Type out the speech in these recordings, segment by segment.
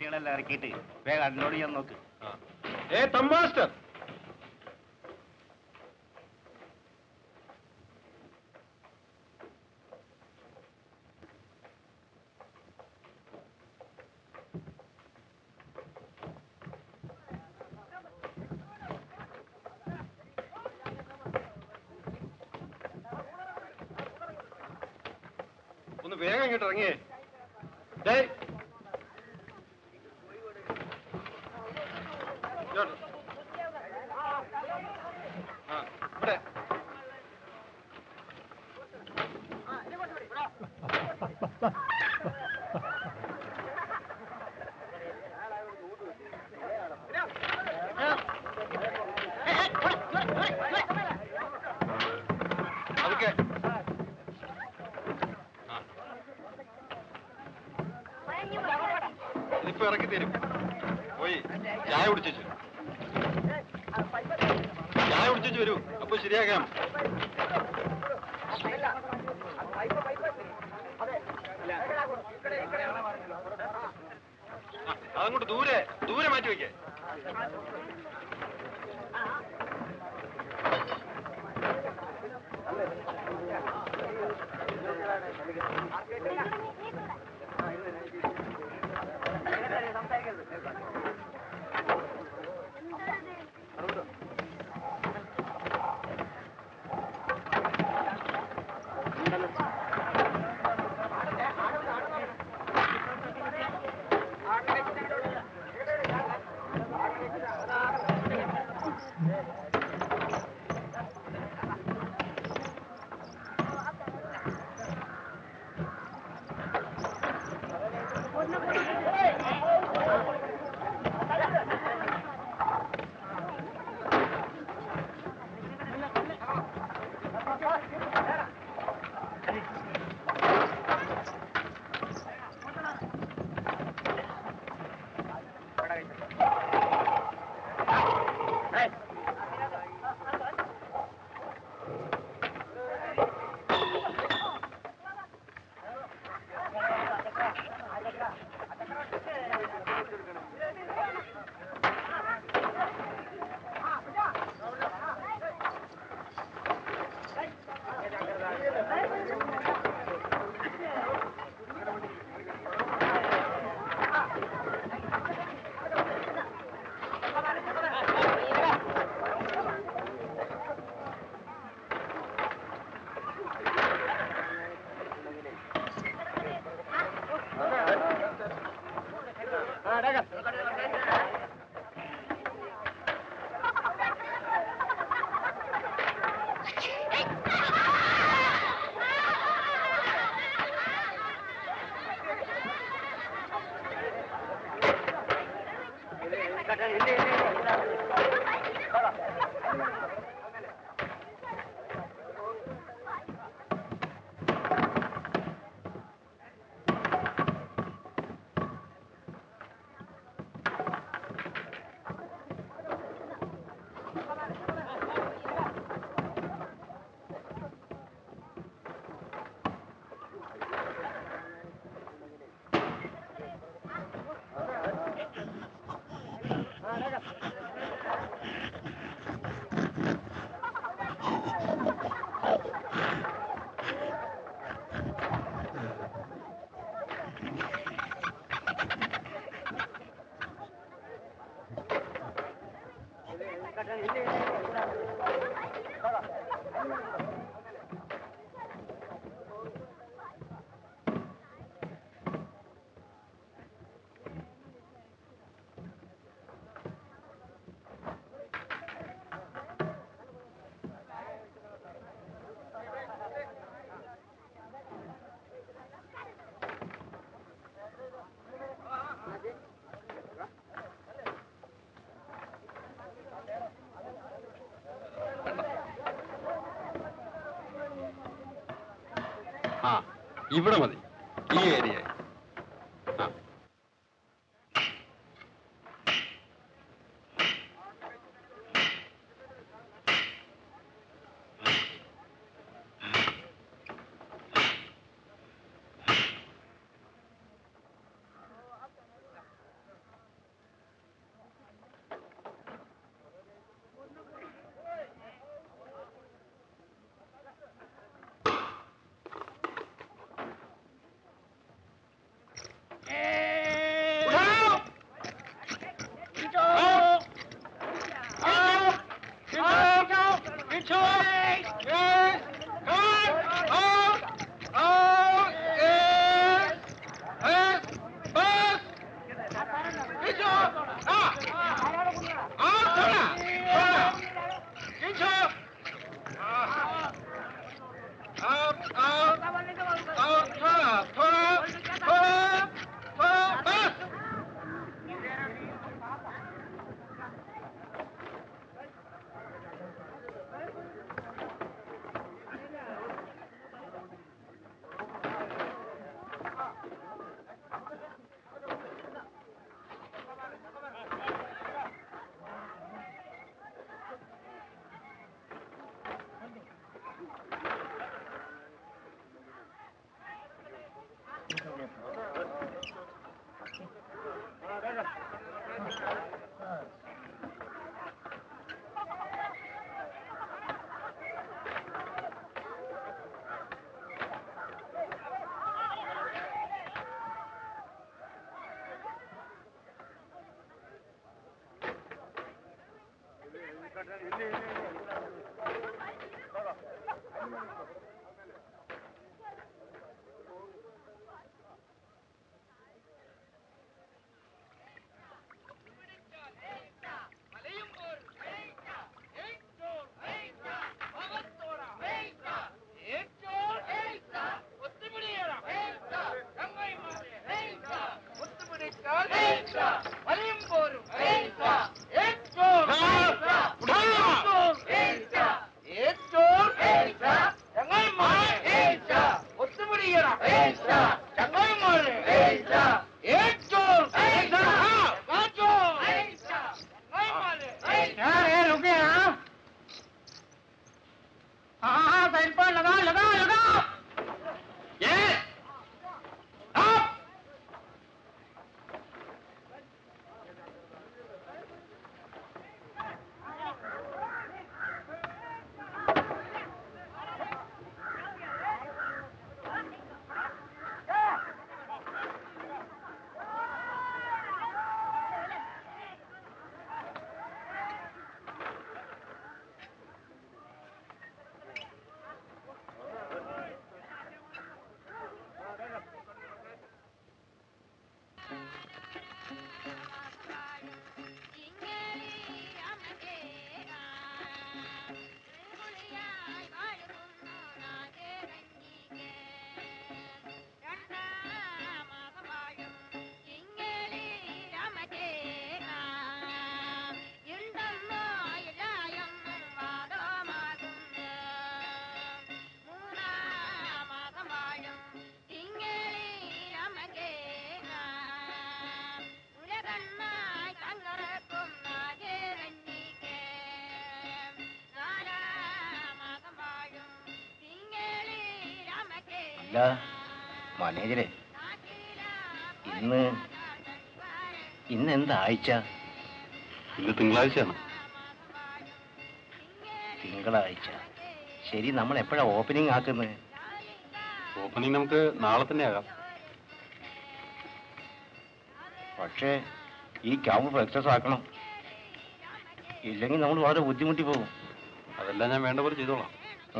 കുട്ടികളെല്ലാം ഇറക്കിയിട്ട് വേഗം അൺലോഡ് ചെയ്യാൻ നോക്ക് ഏ തമ്മാസ്റ്റർ ഒന്ന് വേഗം ഇങ്ങോട്ട് ഇറങ്ങിയേ ഡേയ് ഇങ്ങോട്ട്. ആ, ഇവിടെ അതൊക്കെ ഇതിപ്പോ ഇറക്കി തരും പോയി ചായ കുടിച്ചു ചായ കുടിച്ചു വരൂ അപ്പൊ ശരിയാക്കാം ആ, അതങ്ങോട്ട് ദൂരെ ദൂരെ മാറ്റി വെക്കേ ആ ഇവിടെ മതി ഈ ഏരിയ ആ അല്ല മാനേജരെ ഇന്ന് ഇന്ന് എന്താ ആഴ്ച ഇന്ന് തിങ്കളാഴ്ചയാണ് തിങ്കളാഴ്ച ശരി നമ്മൾ എപ്പോഴാ ഓപ്പണിംഗ് ആക്കുന്നത് ഓപ്പണിംഗ് നമുക്ക് നാളെ തന്നെ ആകാം പക്ഷേ ഈ ക്യാമ്പ് സക്സസ് ആക്കണം ഇല്ലെങ്കിൽ നമ്മൾ വളരെ ബുദ്ധിമുട്ടി പോകും അതെല്ലാം ഞാൻ വേണ്ട പോലെ ചെയ്തോളാം ആ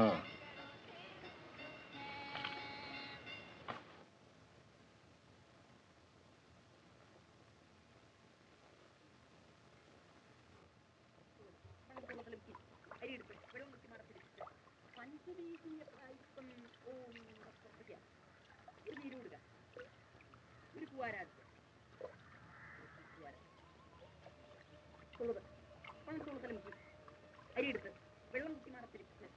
അരിയെടുത്ത് വെള്ളം കുത്തി മറത്തിരിക്കുന്നത്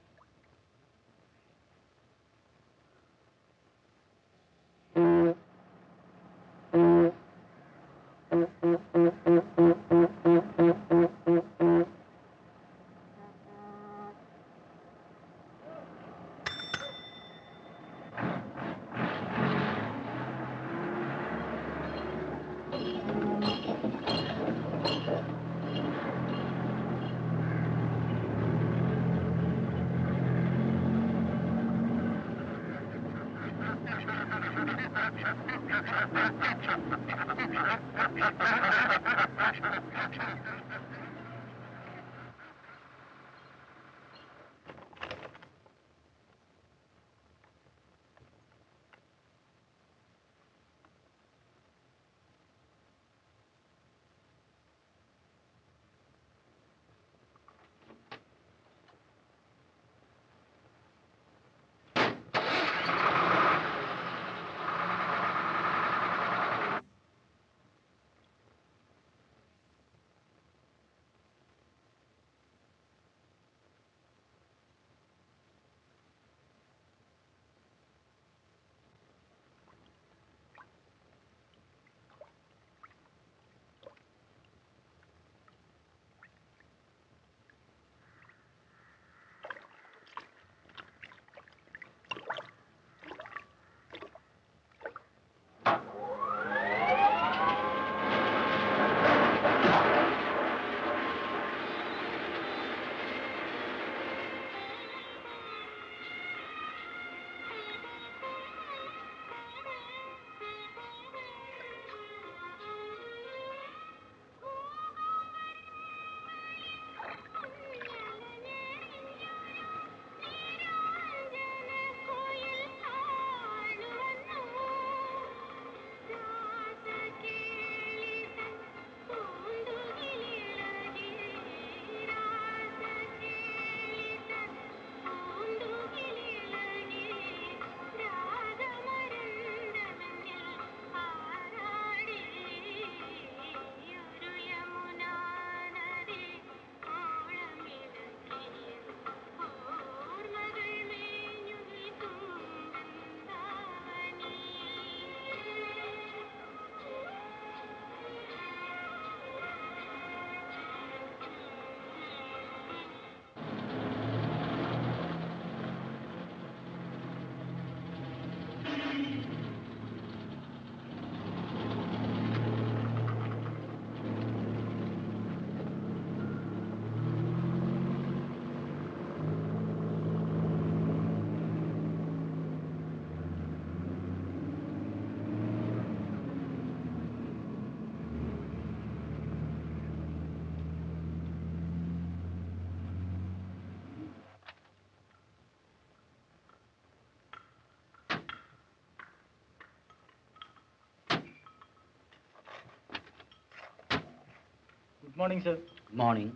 good morning sir good morning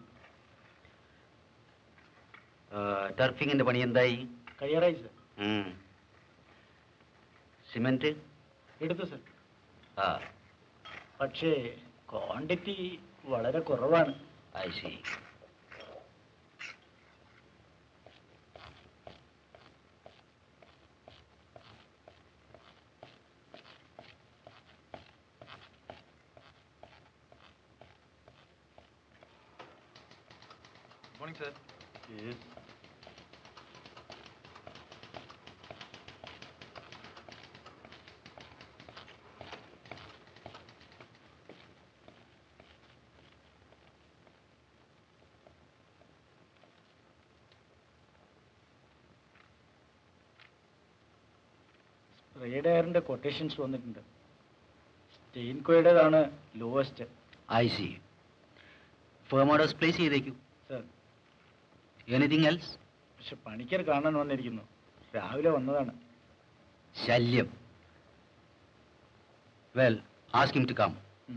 ടർഫിങ്ങിന്റെ പണി എന്തായി കഴിയാറായി സർ സിമെന്റ് എടുത്തു സർ ആ പക്ഷേ ക്വാണ്ടിറ്റി വളരെ കുറവാണ് I see morning sir spray ഡയറിന്റെ കൊട്ടേഷൻസ് വന്നിട്ടുണ്ട് സ്റ്റെയിൻകോയുടേതാണ് lowest I see firm orders place ചെയ്തേക്കൂ സർ എനിത്തിങ് എൽസ് പക്ഷെ പണിക്കർ കാണാൻ വന്നിരിക്കുന്നു രാവിലെ വന്നതാണ് ശല്യം well ask him to come ഉം.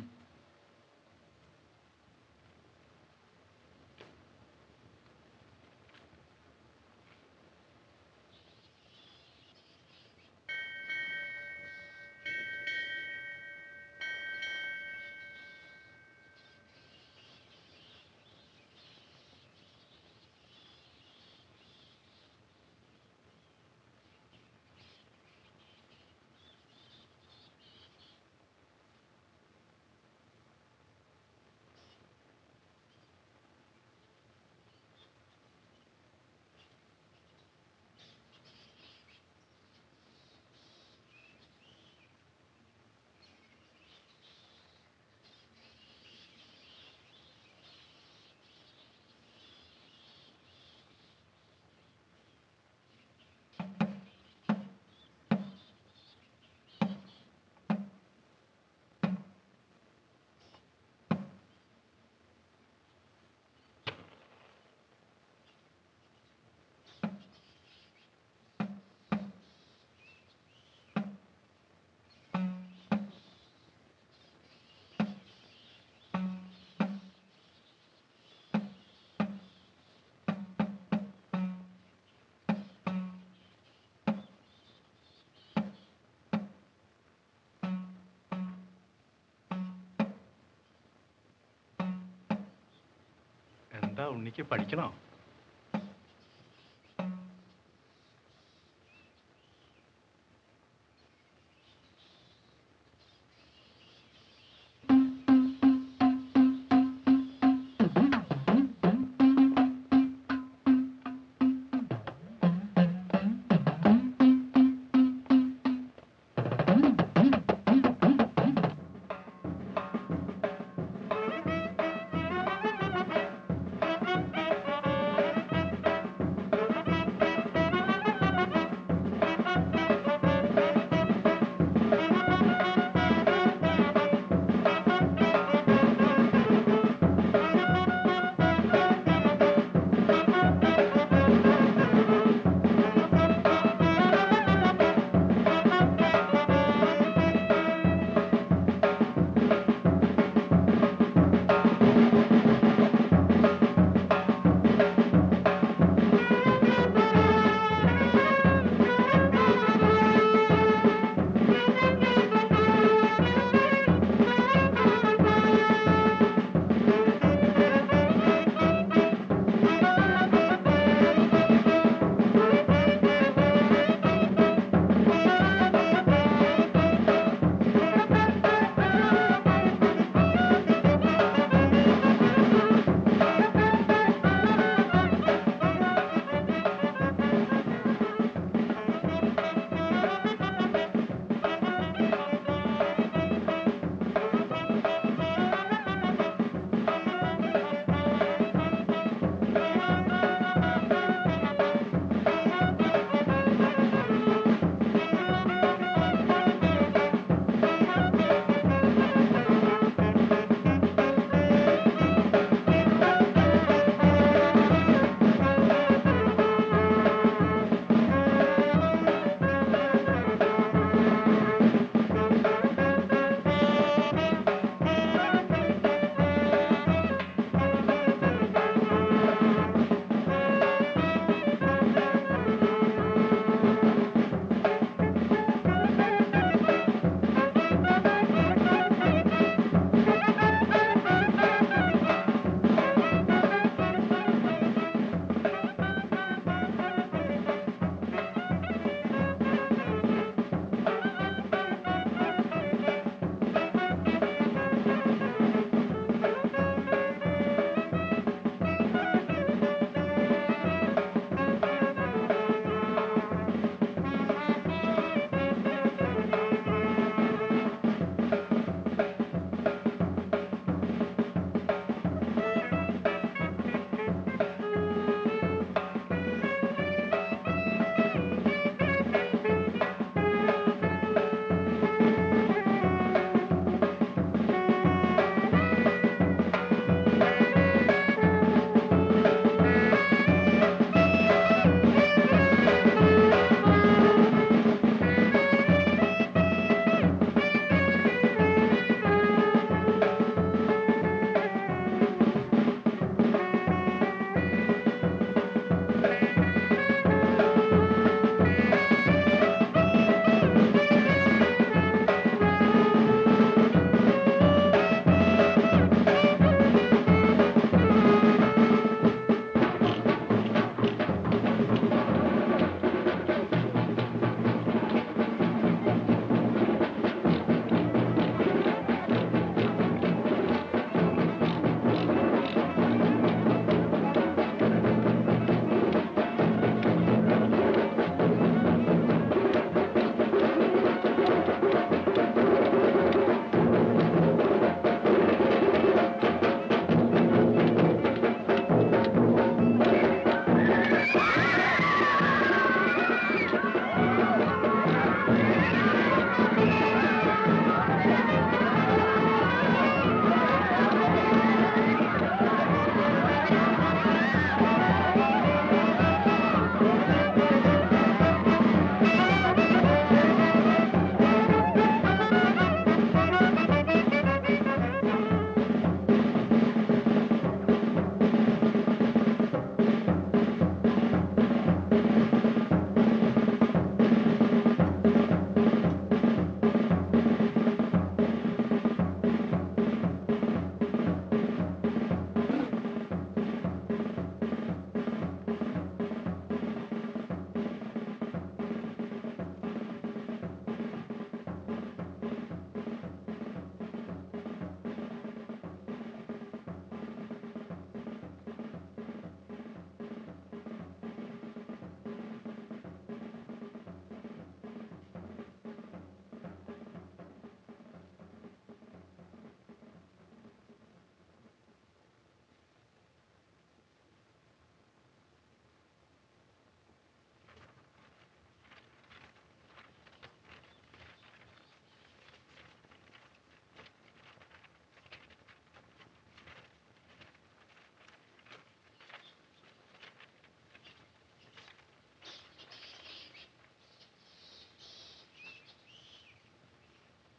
എന്താ ഉണ്ണിക്ക് പഠിക്കണോ ആ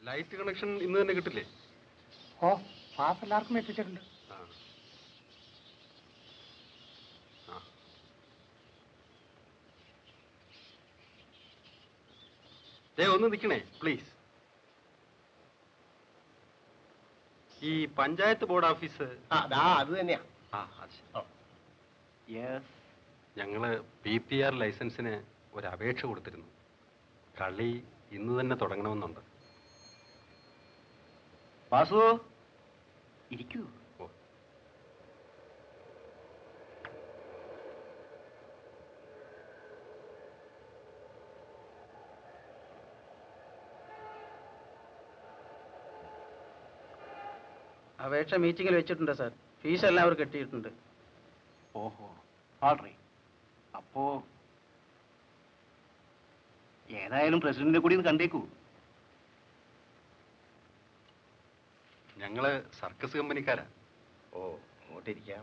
ലൈറ്റ് കണക്ഷൻ ഇന്ന് തന്നെ കിട്ടില്ലേ ഓ പാസ് എല്ലാവർക്കും എത്തിച്ചിട്ടുണ്ട് ആ ആ ദേ ഒന്ന് നിൽക്കണേ പ്ലീസ് ഈ പഞ്ചായത്ത് ബോർഡ് ഓഫീസ് അതാ അത് തന്നെയാ ആ അത് ശരി. യെസ് ഞങ്ങള് പി പി ആർ ലൈസൻസിന് ഒരു അപേക്ഷ കൊടുത്തിരുന്നു കളി ഇന്ന് തന്നെ തുടങ്ങണമെന്നുണ്ട് വാസു ഇരിക്കൂ ഓ അപേക്ഷ മീറ്റിംഗിൽ വെച്ചിട്ടുണ്ട് സാർ ഫീസ് എല്ലാം അവർ കെട്ടിയിട്ടുണ്ട് ഓഹോ ആൾറൈ അപ്പോ ഏതായാലും പ്രസിഡന്റിനെ കൂടി ഒന്ന് കണ്ടേക്കൂ ഞങ്ങള് സർക്കസ് കമ്പനിക്കാരാ ഓ അങ്ങോട്ടിരിക്കാം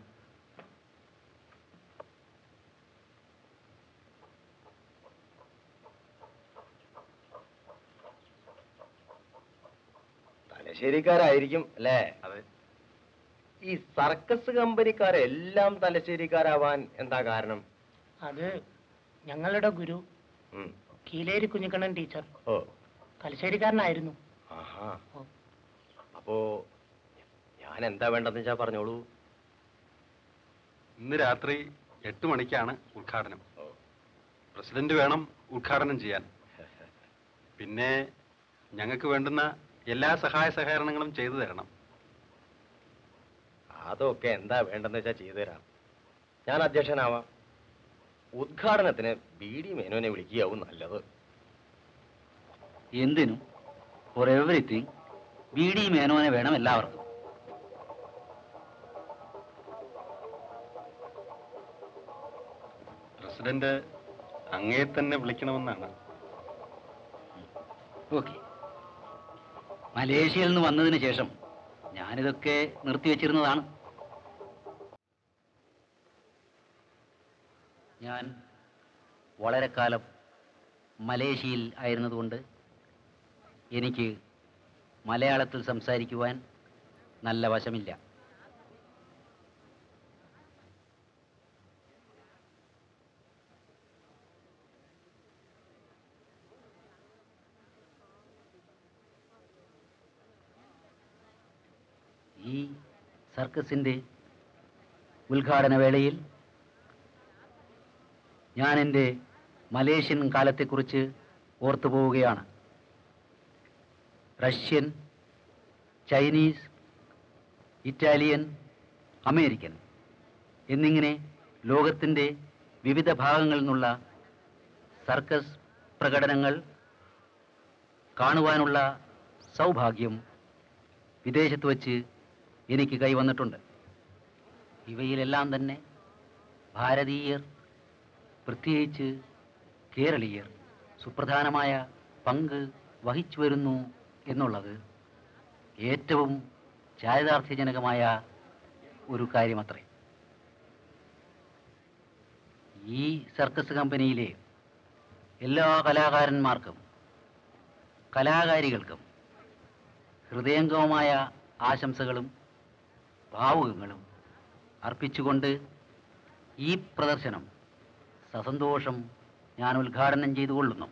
തലശ്ശേരിക്കാരായിരിക്കും അല്ലേ അതെ ഈ സർക്കസ് കമ്പനിക്കാരെല്ലാം തലശ്ശേരിക്കാരാവാൻ എന്താ കാരണം അത് ഞങ്ങളുടെ ഗുരു ഉം. കീലേരി കുഞ്ഞിക്കണ്ണൻ ടീച്ചർ ഓ തലശ്ശേരിക്കാരനായിരുന്നു ആഹാ ഓ. അപ്പോ ഞാൻ എന്താ വേണ്ടെന്ന് വെച്ചാ പറഞ്ഞോളൂ ഇന്ന് രാത്രി എട്ട് മണിക്കാണ് ഉദ്ഘാടനം ഓ. പ്രസിഡന്റ് വേണം ഉദ്ഘാടനം ചെയ്യാൻ പിന്നെ ഞങ്ങൾക്ക് വേണ്ടുന്ന എല്ലാ സഹായ സഹകരണങ്ങളും ചെയ്തു തരണം അതൊക്കെ എന്താ വേണ്ടെന്ന് വെച്ചാ ചെയ്തു തരാം ഞാൻ അധ്യക്ഷനാവാം ഉദ്ഘാടനത്തിന് ബി ഡി മേനോനെ വിളിക്കുകയാവും നല്ലത് എന്തിനും ഫോർ എവറിത്തിങ് ബി ഡി മേനോനെ വേണം എല്ലാവർക്കും പ്രസിഡന്റ് അങ്ങേ തന്നെ വിളിക്കണമെന്നാണ് ഓക്കെ മലേഷ്യയിൽ നിന്ന് വന്നതിന് ശേഷം ഞാനിതൊക്കെ നിർത്തിവെച്ചിരുന്നതാണ് ഞാൻ വളരെ കാലം മലേഷ്യയിൽ ആയിരുന്നതുകൊണ്ട് എനിക്ക് മലയാളത്തിൽ സംസാരിക്കുവാൻ നല്ല വശമില്ല ഈ സർക്കസിൻ്റെ ഉദ്ഘാടന വേളയിൽ ഞാൻ എൻ്റെ മലേഷ്യൻ കാലത്തെക്കുറിച്ച് ഓർത്തു പോവുകയാണ് റഷ്യൻ ചൈനീസ് ഇറ്റാലിയൻ അമേരിക്കൻ എന്നിങ്ങനെ ലോകത്തിൻ്റെ വിവിധ ഭാഗങ്ങളിൽ നിന്നുള്ള സർക്കസ് പ്രകടനങ്ങൾ കാണുവാനുള്ള സൗഭാഗ്യം വിദേശത്ത് വച്ച് എനിക്ക് കൈവന്നിട്ടുണ്ട് ഇവയിലെല്ലാം തന്നെ ഭാരതീയർ പ്രത്യേകിച്ച് കേരളീയർ സുപ്രധാനമായ പങ്ക് വഹിച്ചു വരുന്നു എന്നുള്ളത് ഏറ്റവും ചാരിതാർത്ഥ്യജനകമായ ഒരു കാര്യമത്രേ ഈ സർക്കസ് കമ്പനിയിലെ എല്ലാ കലാകാരന്മാർക്കും കലാകാരികൾക്കും ഹൃദയംഗമമായ ആശംസകളും ഭാവുകങ്ങളും അർപ്പിച്ചുകൊണ്ട് ഈ പ്രദർശനം സസന്തോഷം ഞാൻ ഉദ്ഘാടനം ചെയ്തുകൊള്ളുന്നു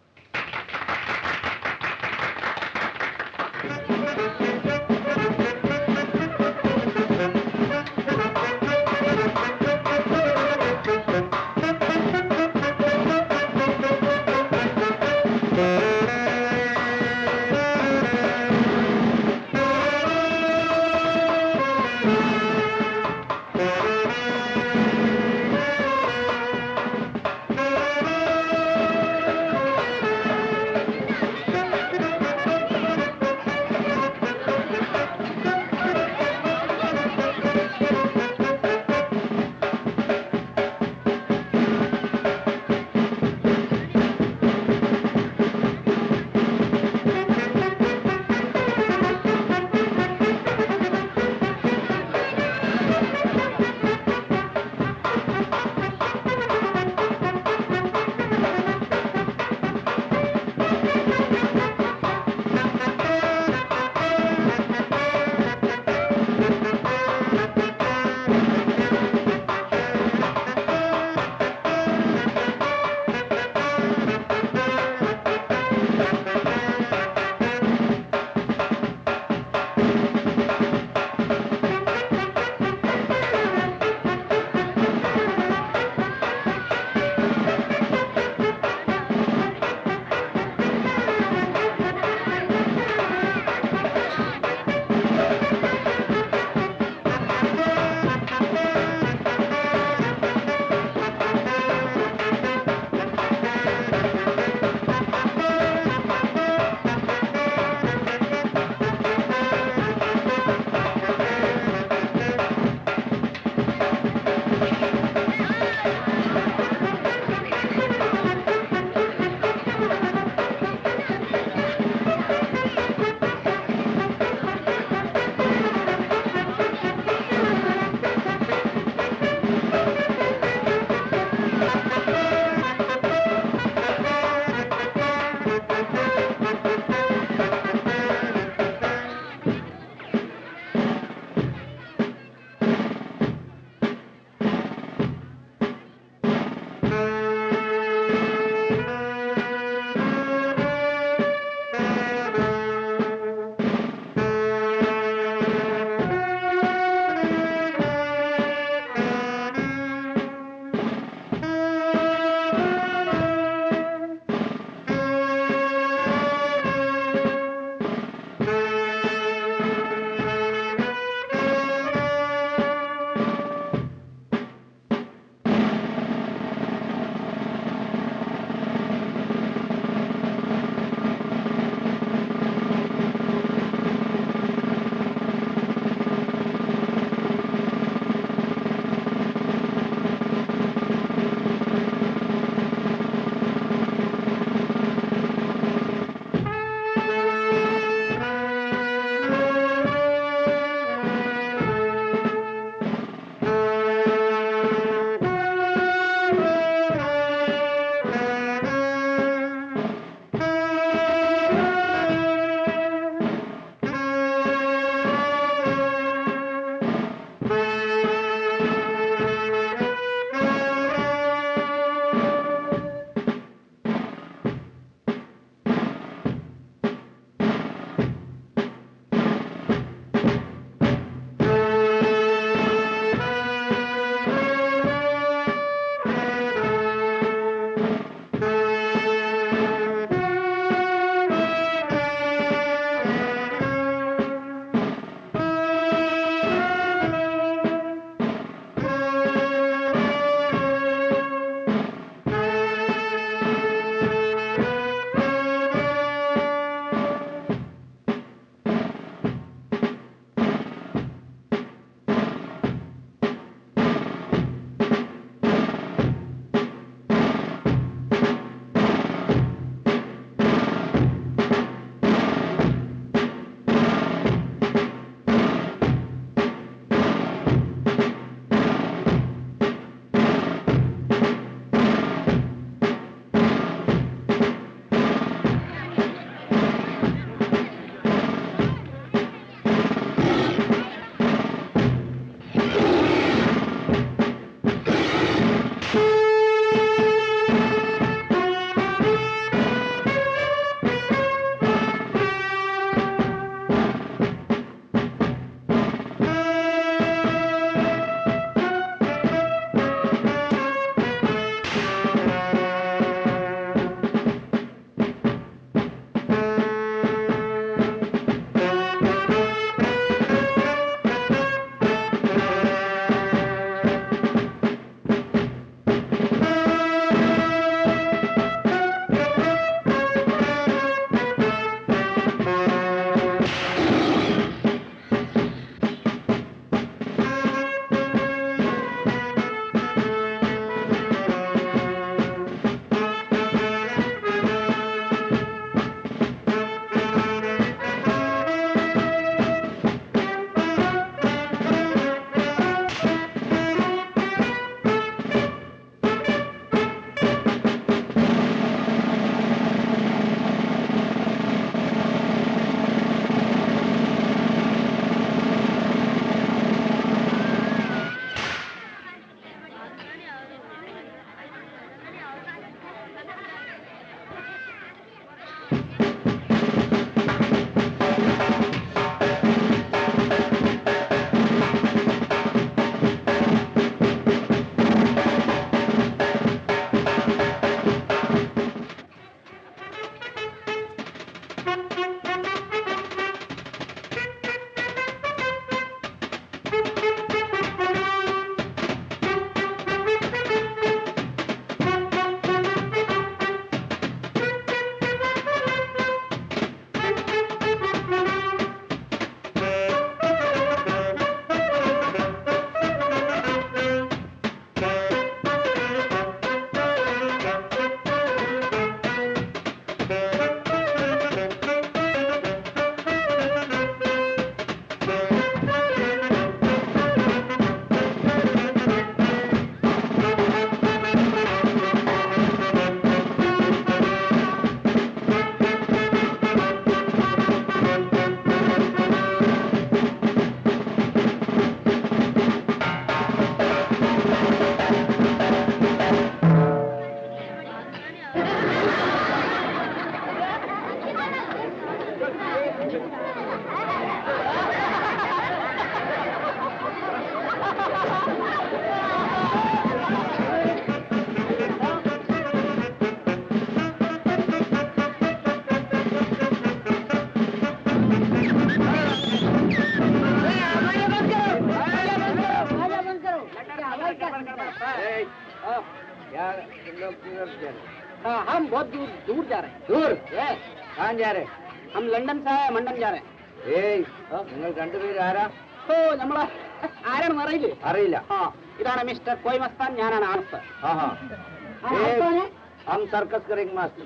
हाँ हम बहुत दूर दूर जा रहे हैं दूर कहाँ जा रहे हम लंदन से मंडन जा रहे हैं ഏയ് നിങ്ങൾ രണ്ടുപേരും ആരാ ഓ നമ്മളെ ആരാണെന്ന് അറിയില്ലേ അറിയില്ല ആ ഇതാണ് മിസ്റ്റർ കോയ് മസ്താൻ ഞാനാണ് ആനസ് ആഹാ ഹം സർക്കസ് കറിംഗ് മാസ്റ്റർ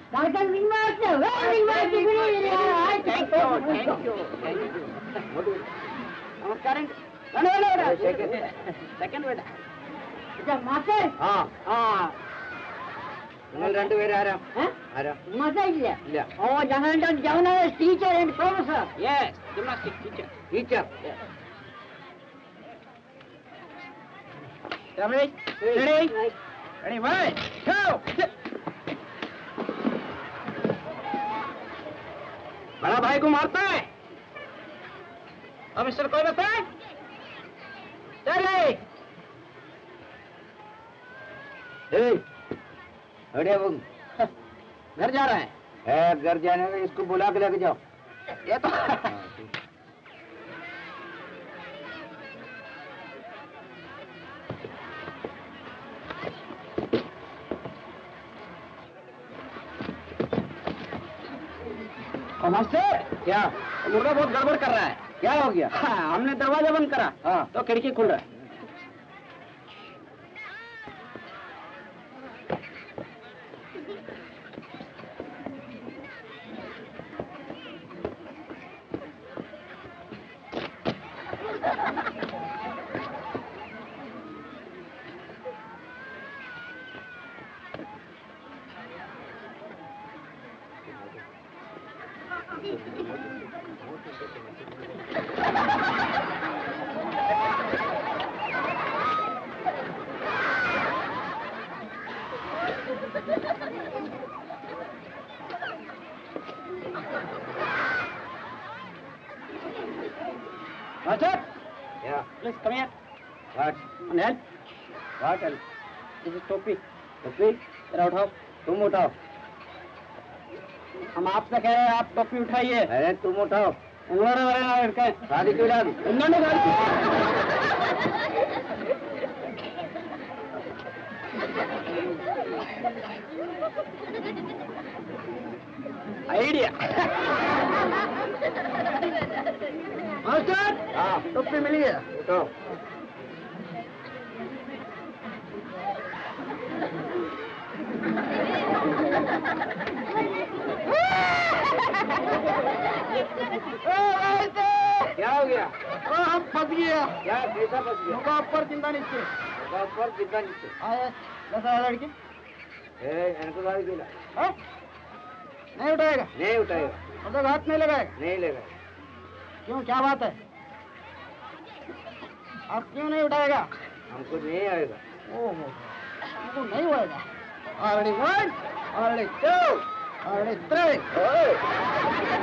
നമസ്കാരം വേണ്ട, വേണ്ട, വേണ്ട. സെക്കൻഡ് വേണ്ട ആ ആ നിങ്ങൾ രണ്ടുപേരും ആരാ ആരാ മതമില്ല ഇല്ല ഓ ഞങ്ങളുടെ ഞങ്ങളുടെ teacher and professor yes gymnastic teacher teacher Ready? Ready? Ready, one, two. बड़ा भाई को मारता है और मिस्टर कोई बता है चले ഏയ് എവിടെയാ പോകും घर जा रहे हैं ഏ घर जाने का इसको बुला के लेके जाओ ये तो और मास्टर क्या मुर्गा बहुत गड़बड़ कर रहा है क्या हो गया हाँ, हमने दरवाजा बंद करा हाँ तो खिड़की खुल रहा है Master, क्या please come here what and help. What This is टोपी टोपी जरा उठाओ तुम उठाओ हम आपसे कह रहे हैं आप टोपी उठाइए अरे तुम उठाओ उन्होंने वरना लड़के शादी क्यों डाल उन्होंने गाली आइडिया मास्टर हाँ टोपी मिली है उठाओ क्या हो गया हम फंस गया क्या कैसा फंस गया मुका ऊपर चिंता नीचे बस पर कितना नीचे आया दस हजार लड़की ए इनको गाड़ी दिला हाँ? नहीं उठाएगा नहीं उठाएगा मतलब हाथ नहीं लगाएगा नहीं लेगा क्यों क्या बात है आप क्यों नहीं उठाएगा हमको नहीं आएगा ओहो हमको नहीं होएगा already one already two already three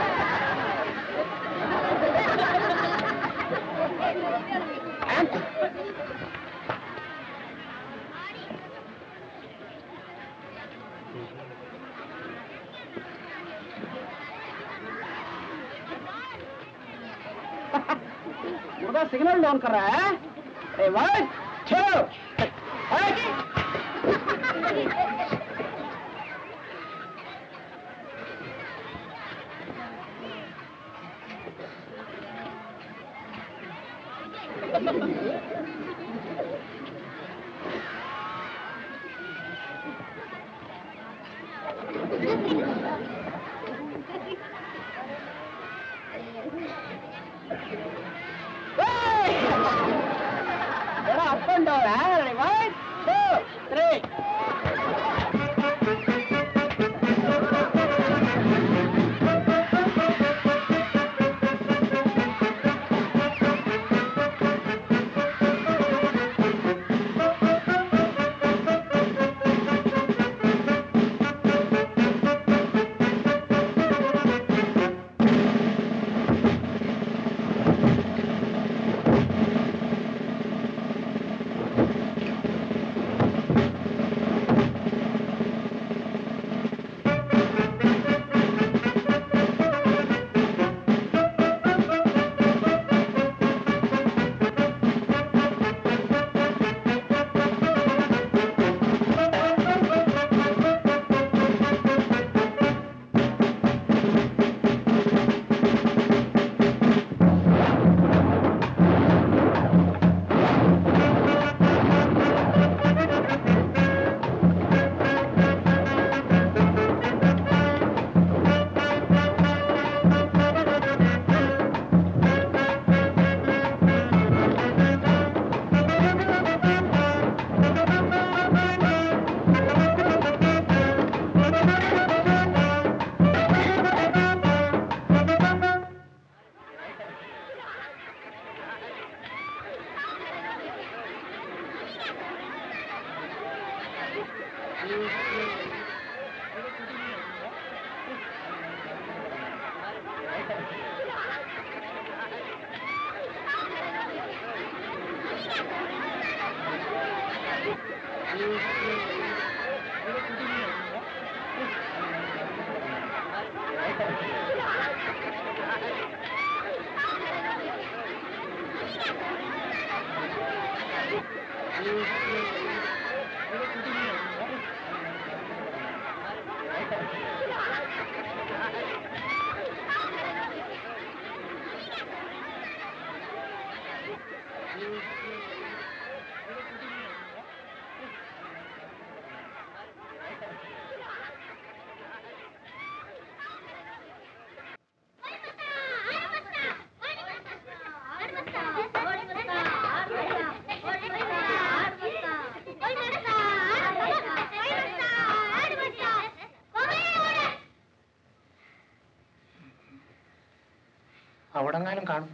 मुर्गा सिग्नल डाउन कर रहा है a one two Get up and down, huh? Ready, one, two, three. അവിടെങ്ങാനും കാണും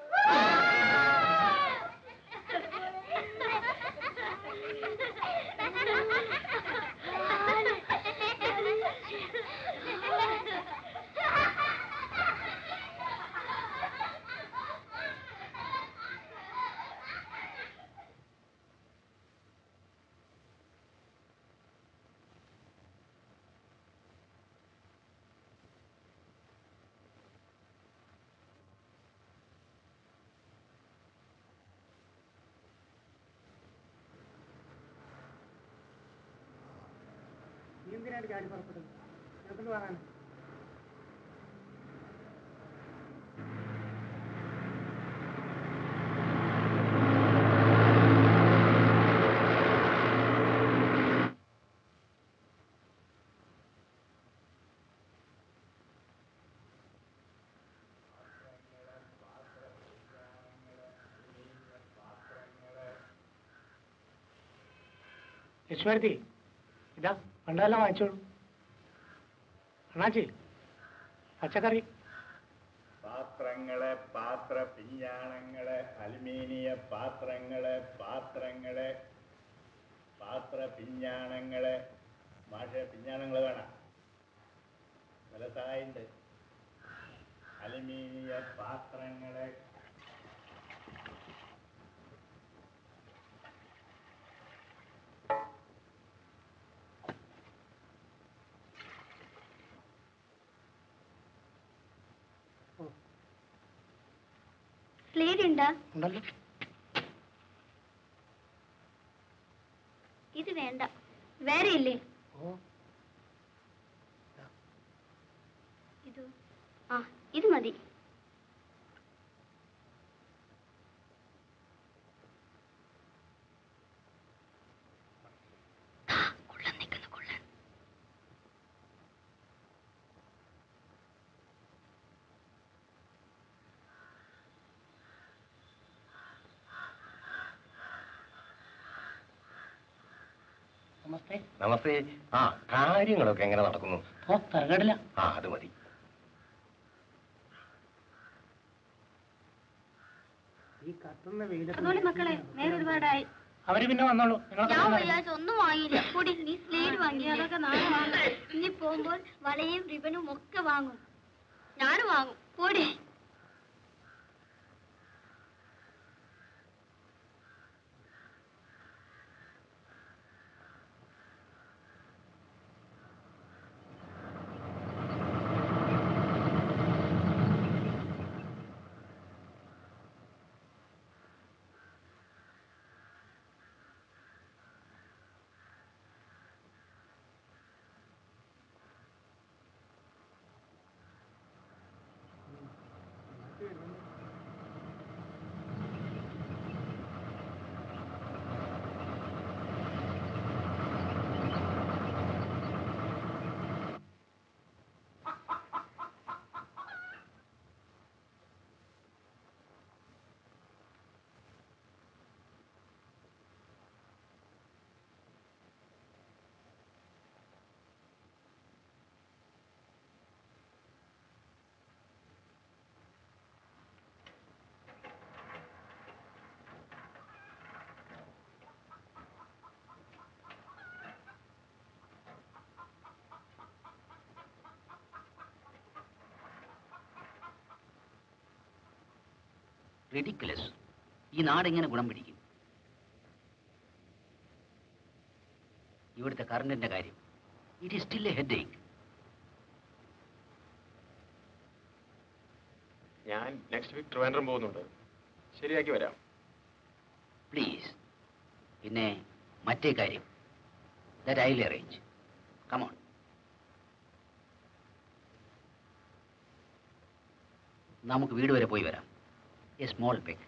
നീ എന്തിനാണ് ചാടി പുറപ്പെട്ടത് നിനക്കൊന്ന് പറയാൻ ലക്ഷ്മി ഇതാ പണ്ടെല്ലാം വാങ്ങിച്ചോളൂ അണ്ണാച്ചി പച്ചക്കറി പാത്രങ്ങള് പാത്ര പിഞ്ഞാണങ്ങള് അലുമിനിയ പാത്രങ്ങള് പാത്രങ്ങള് പാത്ര പിഞ്ഞാണങ്ങള് മാഷ പിഞ്ഞാണങ്ങൾ വേണം വലതായിണ്ട് അലുമിനിയ പാത്രങ്ങള് സ്ലേറ്റ് ഉണ്ടോ ഉണ്ടല്ലോ ഇത് വേണ്ട വേറെ ഇല്ലേ ഓ ഇത് ആ ഇത് മതി ആ, കുള്ളൻ നിൽക്കുന്നു, കുള്ളൻ. നമസ്തേ നമസ്തേ ആ കാര്യങ്ങളൊക്കെ എങ്ങനെ നടക്കുന്നു ഓ തരകടില്ല ആ അത് മതി ഈ കത്തുന്ന വെയിലത്ത് അതുപോലെ മക്കളെ നേരെ ഒരുപാടായി അവര് പിന്നെ വന്നോളൂ ഞാൻ നിങ്ങൾ വയ്യാച്ച ഒന്നും വാങ്ങിയില്ല കൂടി നീ സ്ലേറ്റ് വാങ്ങി അതൊക്കെ നാളെ വാങ്ങും ഇനി പോകുമ്പോൾ വളയും റിബണും ഒക്കെ വാങ്ങും ഞാനും വാങ്ങും കൂടി റിഡിക്കുലസ് ഈ നാടെങ്ങനെ ഗുണം പിടിക്കും ഇവിടുത്തെ കറണ്ടിന്റെ കാര്യം it is still a headache ഞാൻ നെക്സ്റ്റ് വീക്ക് ട്രിവാൻഡ്രം പോകുന്നുണ്ട് ശരിയാക്കി വരാം പ്ലീസ് പിന്നെ മറ്റേ കാര്യം ദാറ്റ് ഐ അറേഞ്ച് കമോൺ നമുക്ക് വീട് വരെ പോയി വരാം എ സ്മോൾ പെഗ്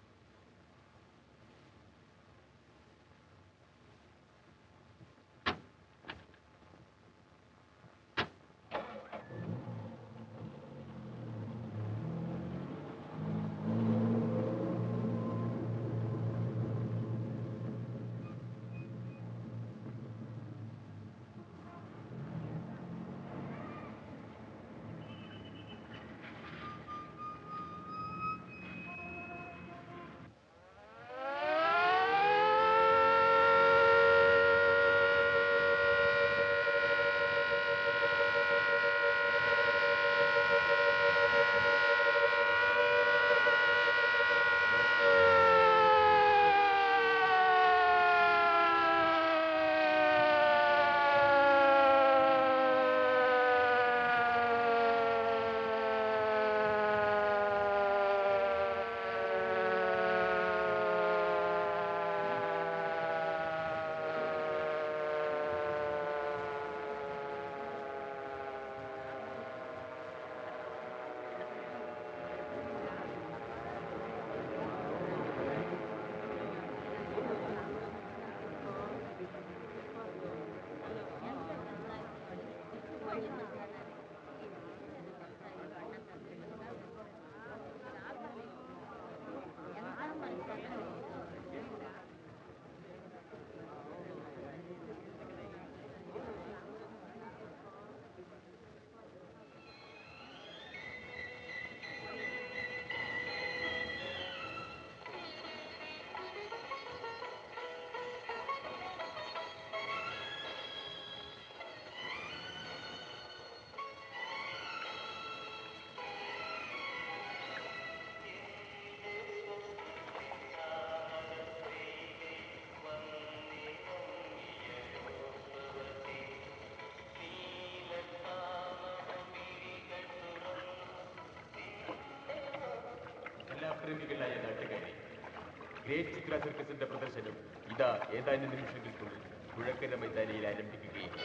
എല്ലാ പ്രേമികളായ നാട്ടുകാരെ ഗ്രേറ്റ് ചിത്ര സർക്കസിന്റെ പ്രദർശനം ഇതാ ഏതാനും നിമിഷങ്ങൾക്കുള്ളിൽ പുഴക്കര മൈതാനിയിൽ ആരംഭിക്കുകയും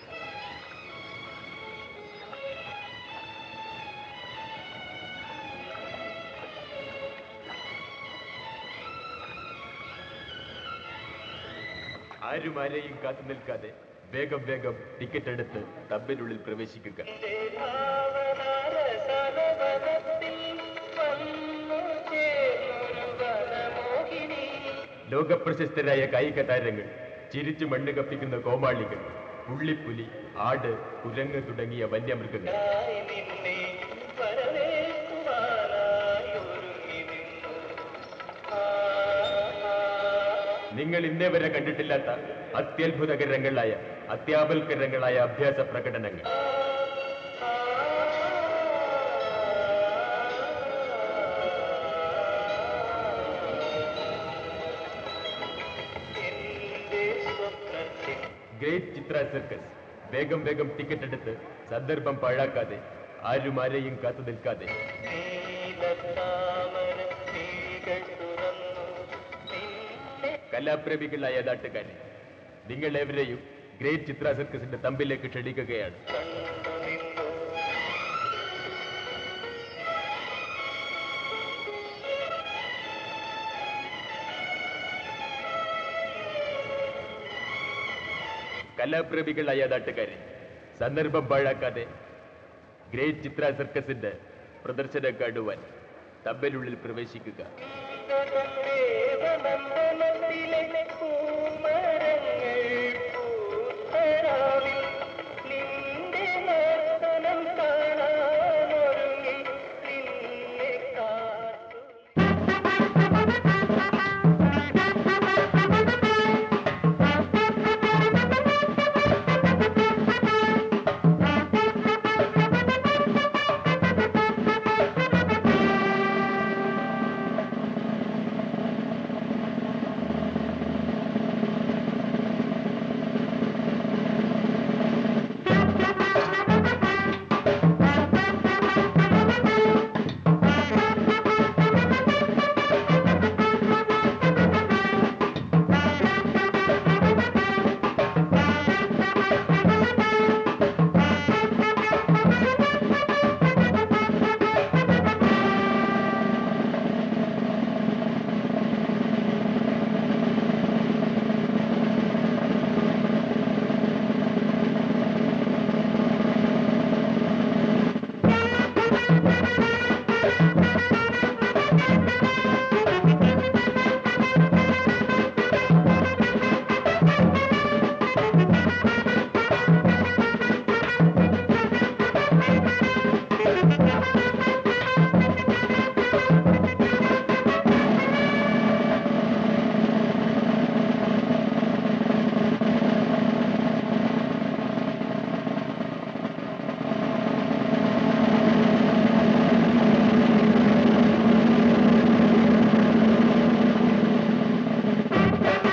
ആരും ആരെയും കാത്തു നിൽക്കാതെ വേഗം വേഗം ടിക്കറ്റ് എടുത്ത് തമ്പിനുള്ളിൽ പ്രവേശിക്കുക ലോകപ്രശസ്തരായ കായിക താരങ്ങൾ ചിരിച്ചു മണ്ണ് കപ്പിക്കുന്ന കോമാളികൾ പുള്ളിപ്പുലി ആട് കുരങ്ങ് തുടങ്ങിയ വന്യമൃഗങ്ങൾ നിങ്ങൾ ഇന്നേ വരെ കണ്ടിട്ടില്ലാത്ത അത്യത്ഭുതകരങ്ങളായ അത്യാപൽക്കരങ്ങളായ അഭ്യാസ പ്രകടനങ്ങൾ ഗ്രേറ്റ് ചിത്ര സർക്കസ് വേഗം വേഗം ടിക്കറ്റ് എടുത്ത് സന്ദർഭം പാഴാക്കാതെ ആരും ആരെയും കാത്തു നിൽക്കാതെ കലാപ്രേമികളായ നാട്ടുകാരെ നിങ്ങൾ എവരെയും ഗ്രേറ്റ് ചിത്ര സർക്കസിന്റെ തമ്പിലേക്ക് ക്ഷണിക്കുകയാണ് കലാപ്രേമികളായ നാട്ടുകാരെ സന്ദർഭം പാഴാക്കാതെ ഗ്രേറ്റ് ചിത്ര സർക്കസിന്റെ പ്രദർശനം കാണുവാൻ തമ്മിലുള്ളിൽ പ്രവേശിക്കുക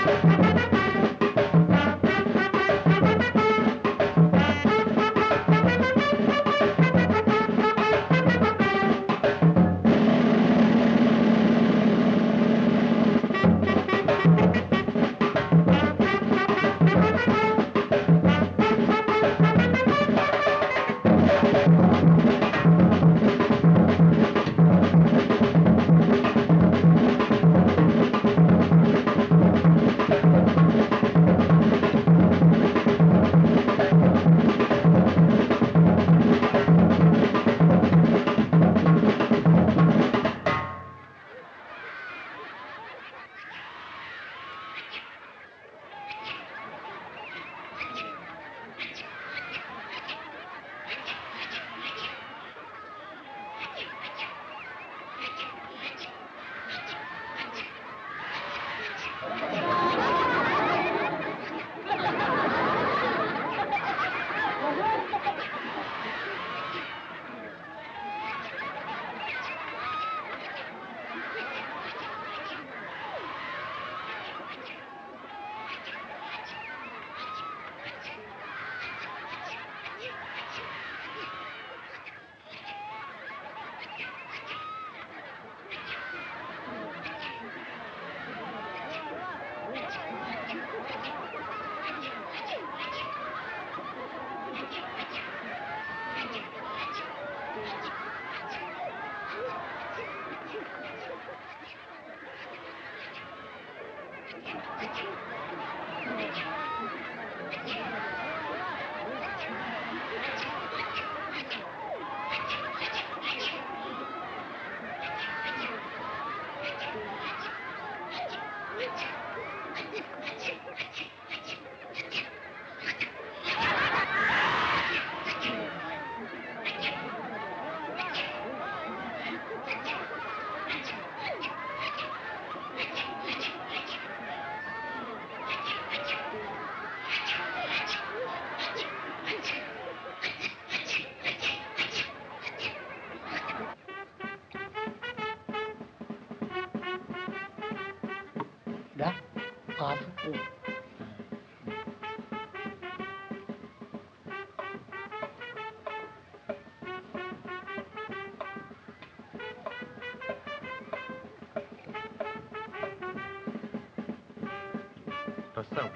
പ്രശ്നം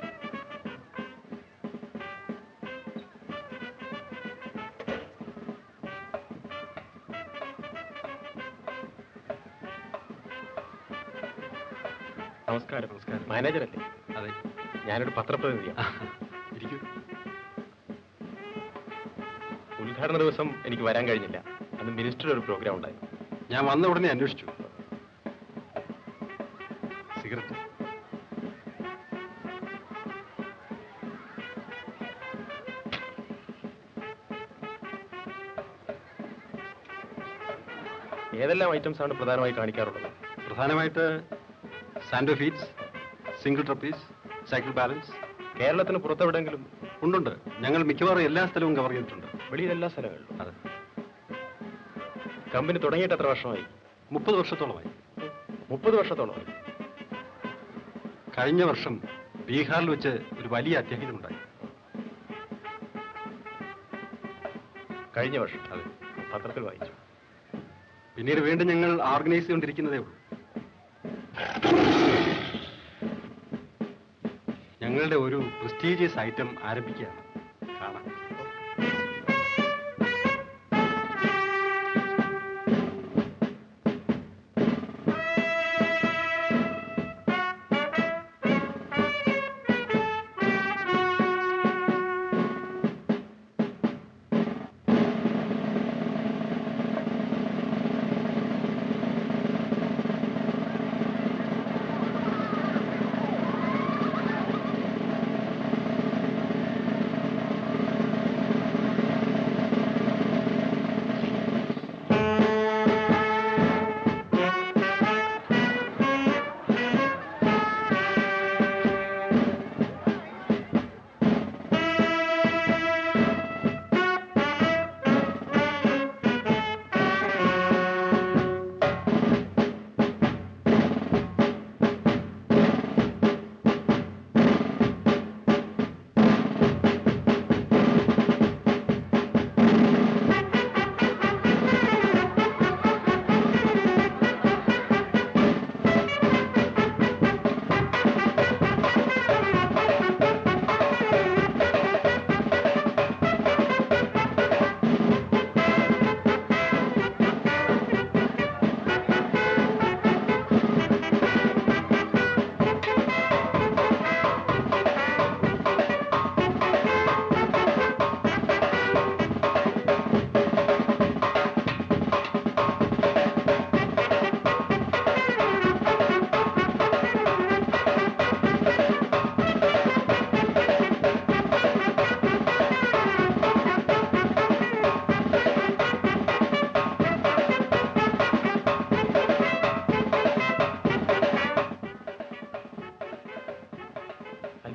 നമസ്കാരം നമസ്കാരം മാനേജർ അല്ലേ അതെ ഞാനൊരു പത്രപ്രതിനിധിയാണ് ഇരിക്കൂ ഉദ്ഘാടന ദിവസം എനിക്ക് വരാൻ കഴിഞ്ഞില്ല അന്ന് മിനിസ്റ്റർ ഒരു പ്രോഗ്രാം ഉണ്ടായിരുന്നു ഞാൻ വന്ന ഉടനെ അന്വേഷിച്ചു സിഗരറ്റ് ഏതെല്ലാം ഐറ്റംസ് ആണ് പ്രധാനമായി കാണിക്കാറുള്ളത് പ്രധാനമായിട്ട് Sandow feats single trapeze cycle balance കേരളത്തിന് പുറത്തെവിടെങ്കിലും ഉണ്ടുണ്ട് ഞങ്ങൾ മിക്കവാറും എല്ലാ സ്ഥലവും കവർ ചെയ്തിട്ടുണ്ട് വെളിയിൽ എല്ലാ സ്ഥലങ്ങളിലും അതെ കമ്പനി തുടങ്ങിയിട്ട് എത്ര വർഷമായി മുപ്പത് വർഷത്തോളമായി മുപ്പത് വർഷത്തോളമായി കഴിഞ്ഞ വർഷം ബീഹാറിൽ വെച്ച് ഒരു വലിയ അത്യാഹിതമുണ്ടായി കഴിഞ്ഞ വർഷം അതെ പത്രത്തിൽ വായിച്ചു പിന്നീട് വീണ്ടും ഞങ്ങൾ ഓർഗനൈസ് ചെയ്തുകൊണ്ടിരിക്കുന്നതേ ഉള്ളൂ ഞങ്ങളുടെ ഒരു പ്രസ്റ്റീജിയസ് ഐറ്റം ആരംഭിക്കുകയാണ് കാണാം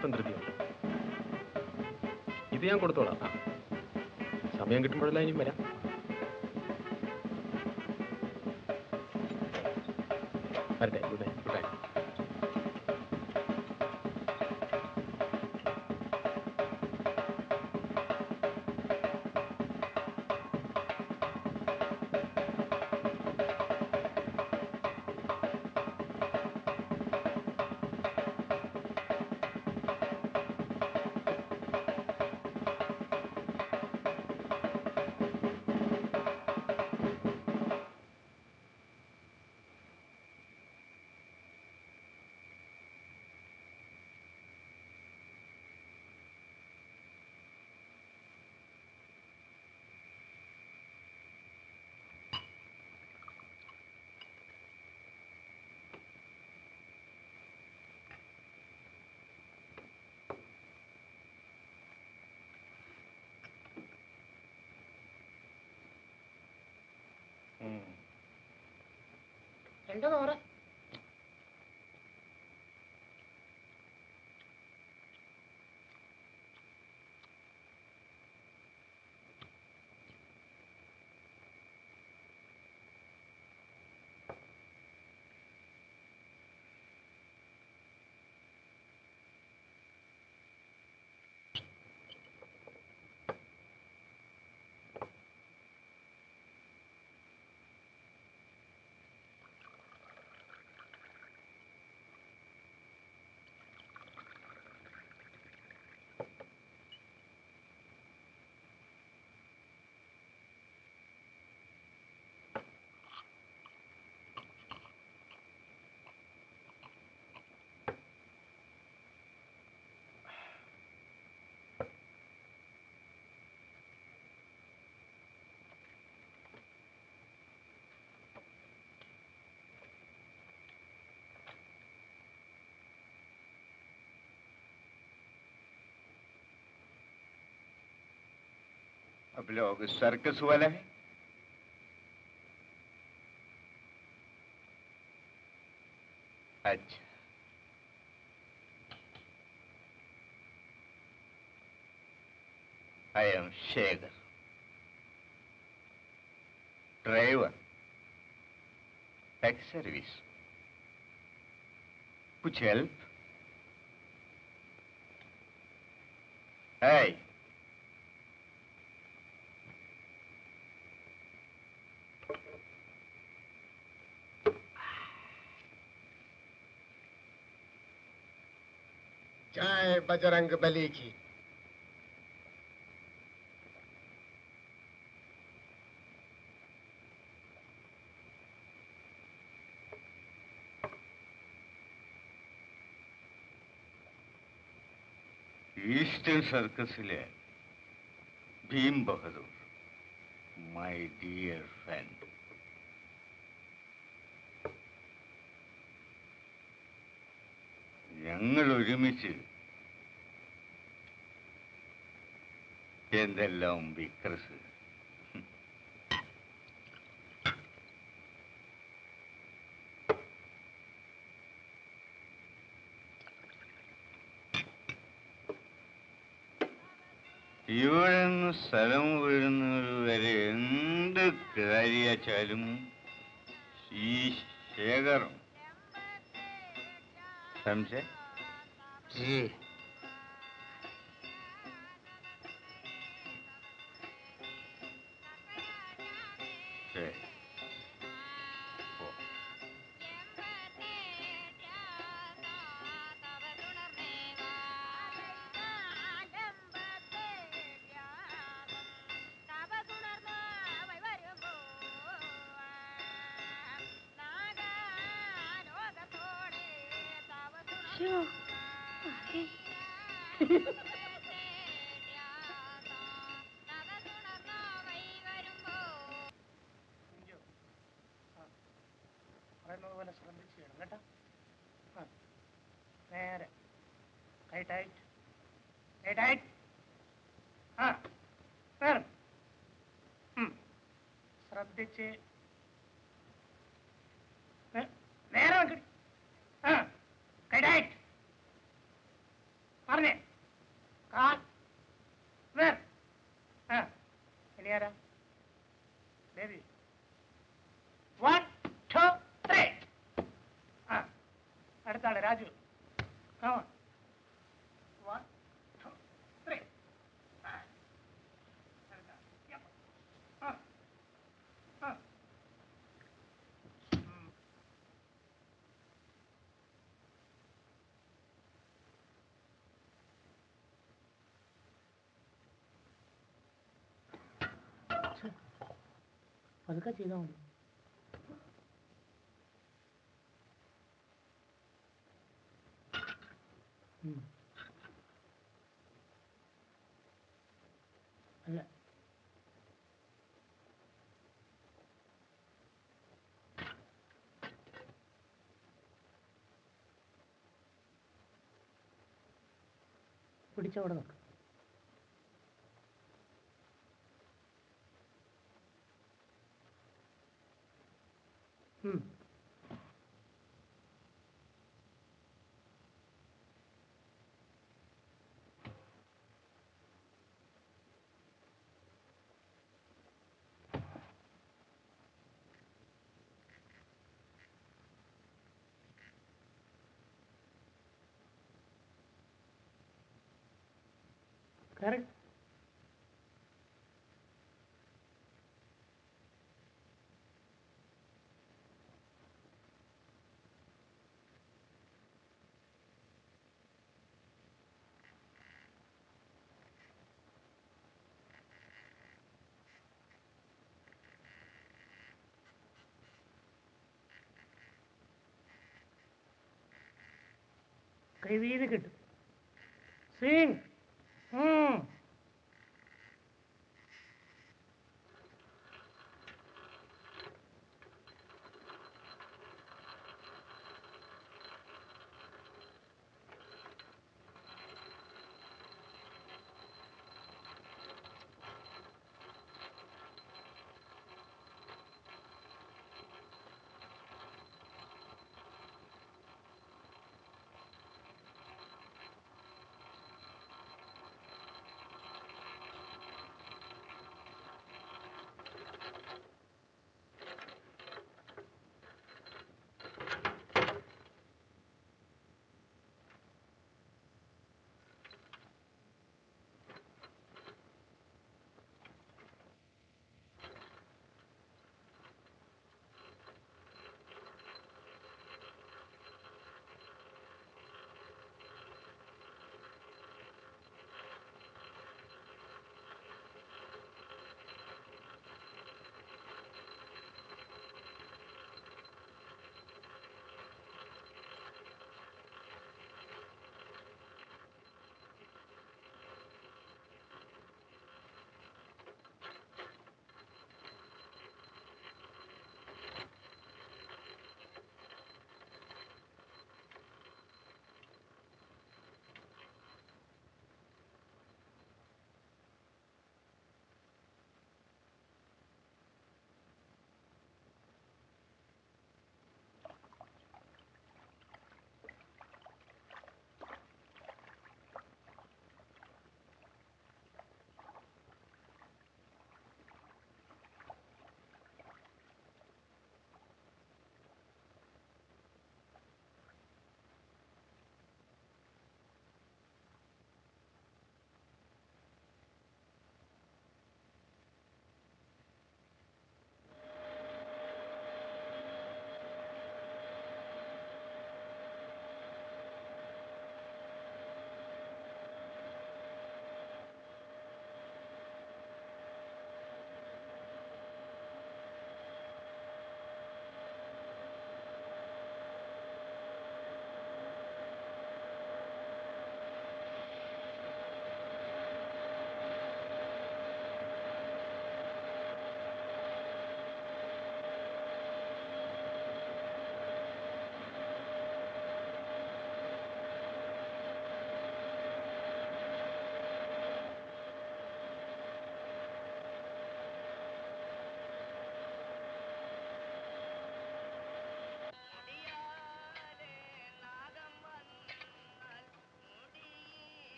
അല്പം ധൃതിയുണ്ട് ഇത് ഞാൻ കൊടുത്തോളാം ആ. സമയം കിട്ടുമ്പോഴെല്ലാം ഇനിയും വരാം വരട്ടെ ഗുഡ് നൈറ്റ് ഗുഡ് നൈറ്റ് എന്റെ നൂറ് अब लोग सर्कस वाला है अच्छा आई एम शेगर ड्राइवर टैक्सी सर्विस कुछ हेल्प है जय बजरंग बली की ഈസ്റ്റേൺ സർക്കസിലെ Bhim Bahadur my dear friend ഞങ്ങൾ ഒരുമിച്ച് എന്തെല്ലാം വിക്രസ് ഇവിടെ നിന്ന് സ്ഥലം വരുന്നത് വരെ എന്ത് കാര്യച്ചാലും ഈ ശേഖരം സംശയ जी ശരി പോ. പറയുന്നത് പോലെ ശ്രദ്ധിച്ച് ചെയ്യണം കേട്ടോ ആ. നേരെ കൈ ടൈറ്റ് കൈ ടൈറ്റ് ആ നേരം ഉം. ശ്രദ്ധിച്ച് നേ- നേരെ വെക്കടി ആ കൈ ടൈറ്റ് പറ അടുത്താണ് Raju Come on. One, two, three. ആ. അടുത്താണ്. Yep. ആ. ആ. ഉം. പതുക്കെ ചെയ്താൽ മതി ഉം. അല്ല പിടിച്ചവിടെ നിൽക്ക് ഉം. Correct. കൈ വീതി കിട്ടും സ്വിങ്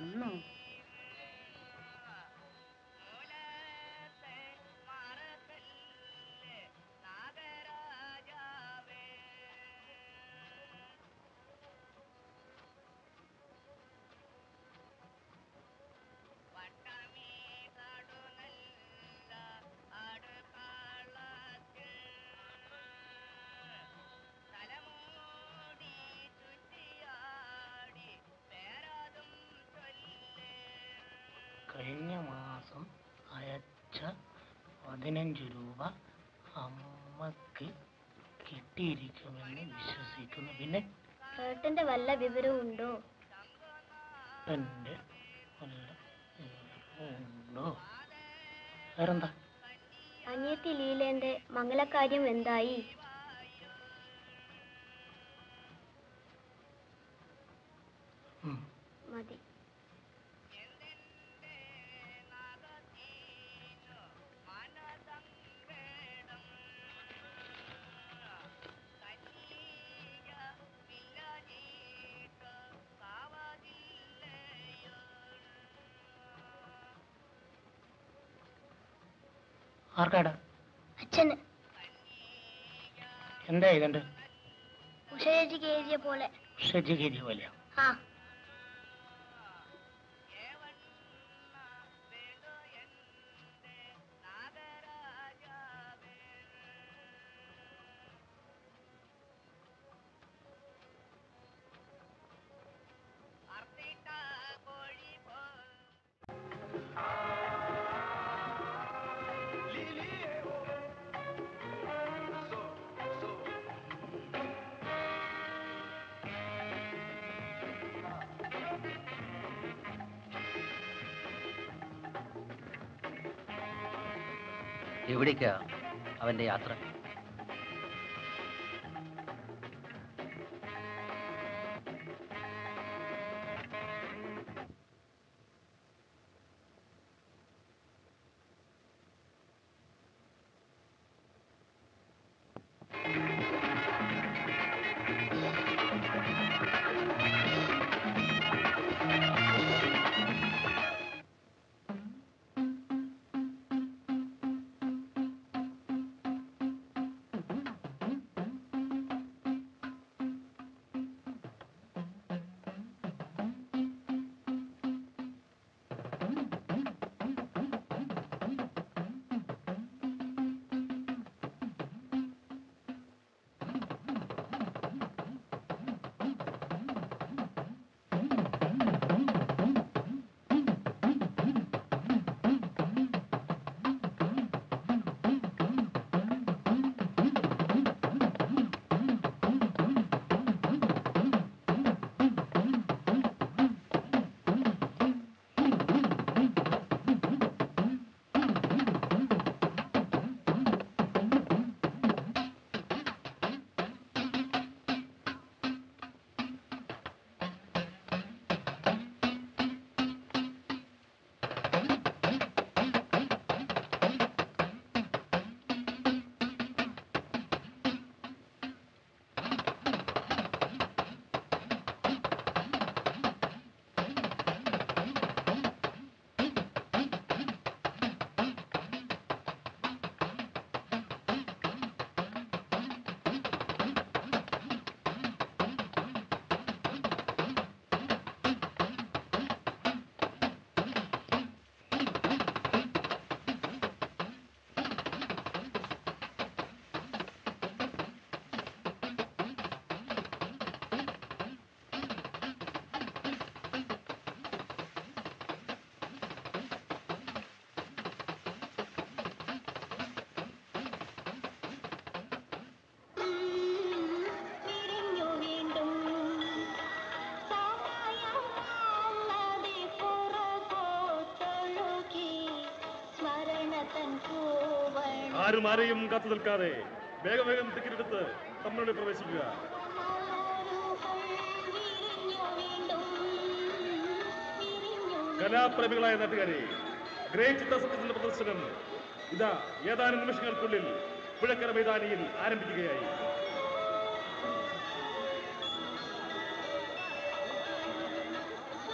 വന്നോ കഴിഞ്ഞ മാസം അയച്ച പതിനഞ്ച് രൂപ അമ്മക്ക് കിട്ടിയിരിക്കുമെന്ന് വിശ്വസിക്കുന്നു പിന്നെ ഏട്ടന്റെ വല്ല വിവരവും ഉണ്ടോ എൻ്റെ വല്ല വിവരവുമുണ്ടോ വേറെന്താ അനിയത്തി ലീലേന്റെ മംഗലകാര്യം എന്തായി ഉം. മതി ആർക്കാടാ അച്ഛന് എന്താ ഇതുണ്ട് ഉഷേജിക്ക് എഴുതിയ പോലെ ഷജ്ജഗിരി പോലെയോ ആ എവിടേക്കാ അവന്റെ യാത്ര ആരും ആരെയും കാത്തു നിൽക്കാതെ വേഗം വേഗം ടിക്കറ്റ് എടുത്ത് തമ്മിലൂടെ പ്രവേശിക്കുക കലാപ്രേമികളായ നാട്ടുകാരെ ഗ്രേറ്റ് ചിത്രസത്യത്തിന്റെ പ്രദർശനം ഇതാ ഏതാനും നിമിഷങ്ങൾക്കുള്ളിൽ പുഴക്കര മൈതാനിയിൽ ആരംഭിക്കുകയായി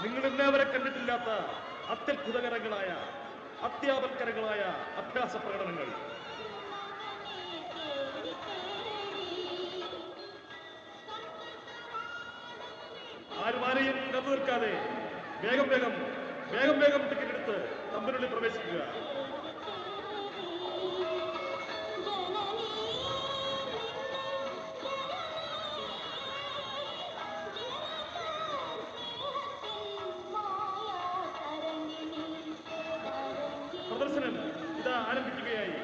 നിങ്ങൾ ഇന്നേവരെ കണ്ടിട്ടില്ലാത്ത അത്യത്ഭുതകരങ്ങളായ അത്യാപൽക്കരങ്ങളായ അഭ്യാസ പ്രകടനങ്ങൾ ആരും ആരെയും കണ്ടു നിൽക്കാതെ വേഗം വേഗം വേഗം വേഗം ടിക്കറ്റ് എടുത്ത് തമ്പിനുള്ളിൽ പ്രവേശിക്കുക പ്രദർശനം ഇതാ ആരംഭിക്കുകയായി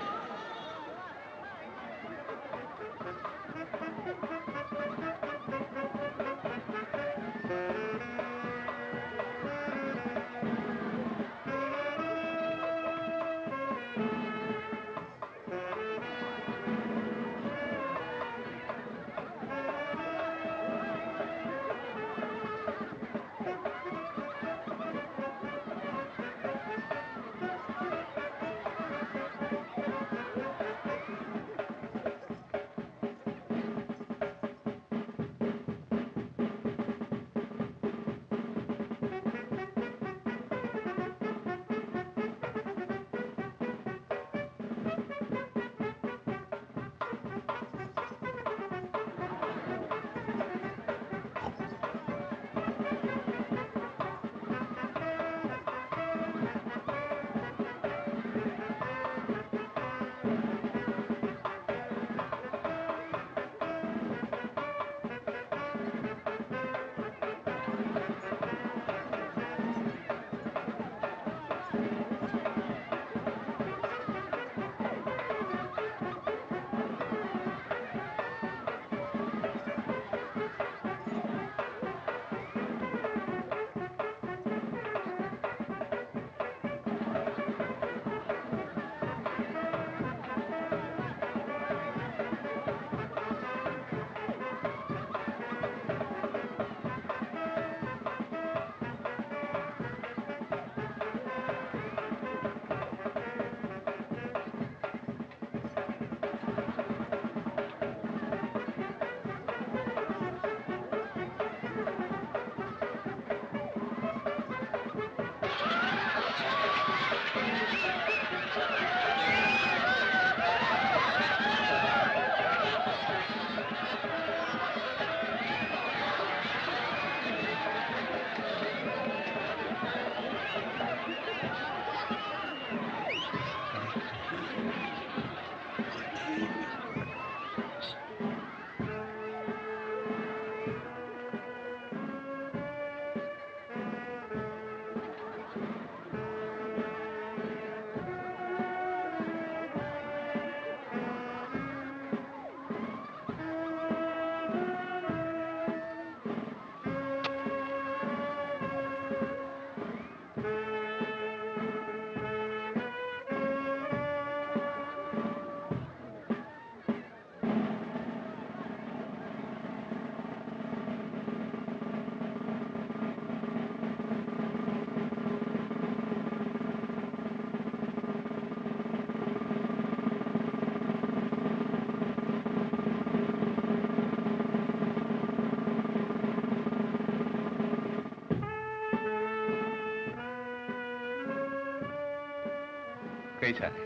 कैसा है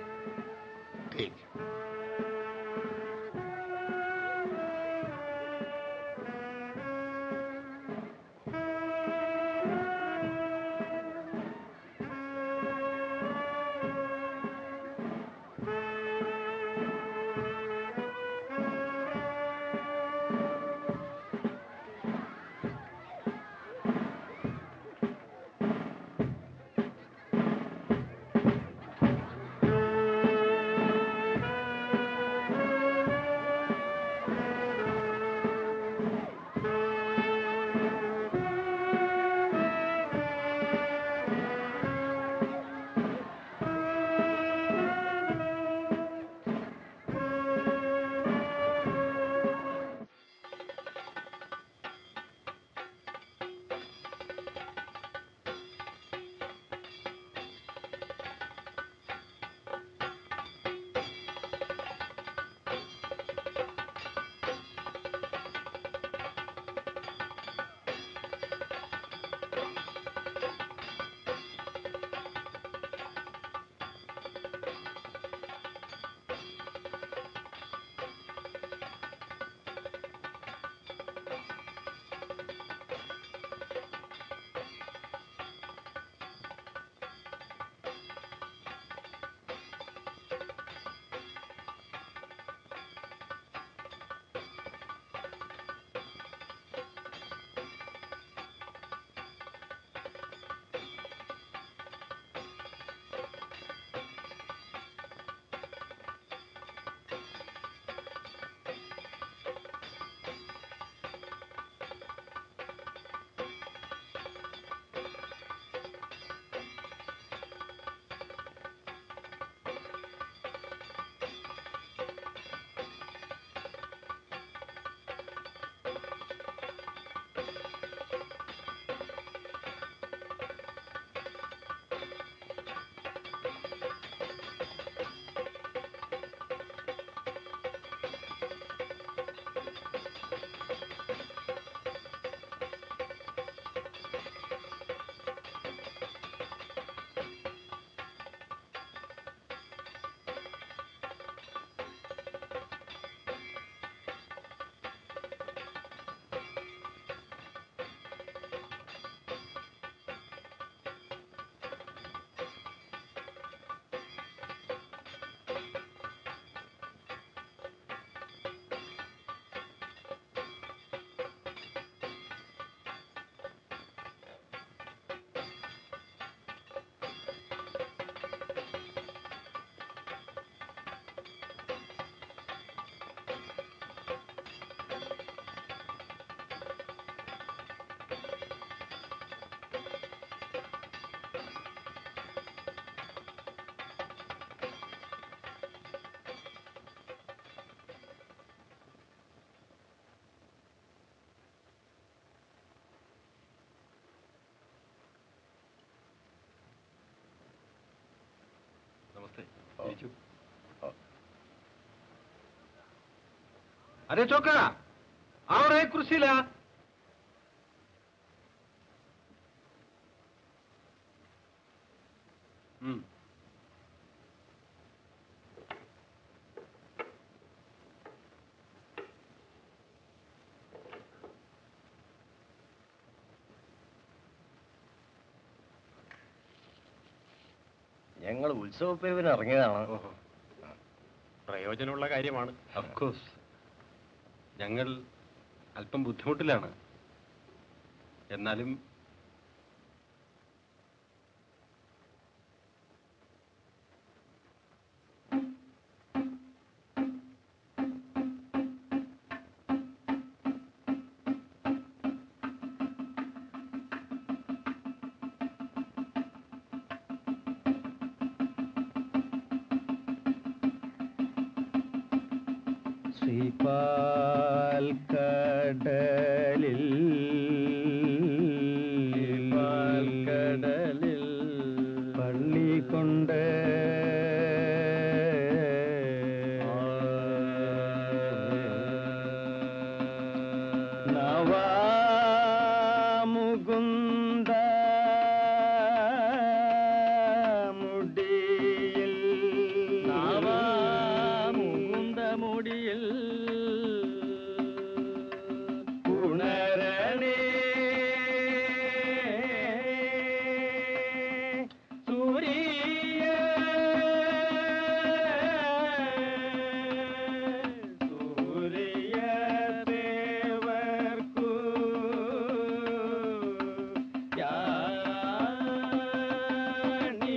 ठीक Thank ഇരിക്കൂ. अरे चौका आओ रे कुर्सी ला हम्म ഞങ്ങൾ ഉത്സവപ്പിരിവിന് ഇറങ്ങിയതാണ് പ്രയോജനമുള്ള കാര്യമാണ് അഫ്കോഴ്സ് ഞങ്ങൾ അല്പം ബുദ്ധിമുട്ടിലാണ് എന്നാലും ശ്രീപാൽ കടലിൽ കടലിൽ പള്ളി കൊണ്ട് നവാമുകുന്ദ മുടിയിൽ നവാമുകുന്ദ മുടിയിൽ ഉണരണേ സൂര്യ സൂര്യ ദേവർക്കു യാണി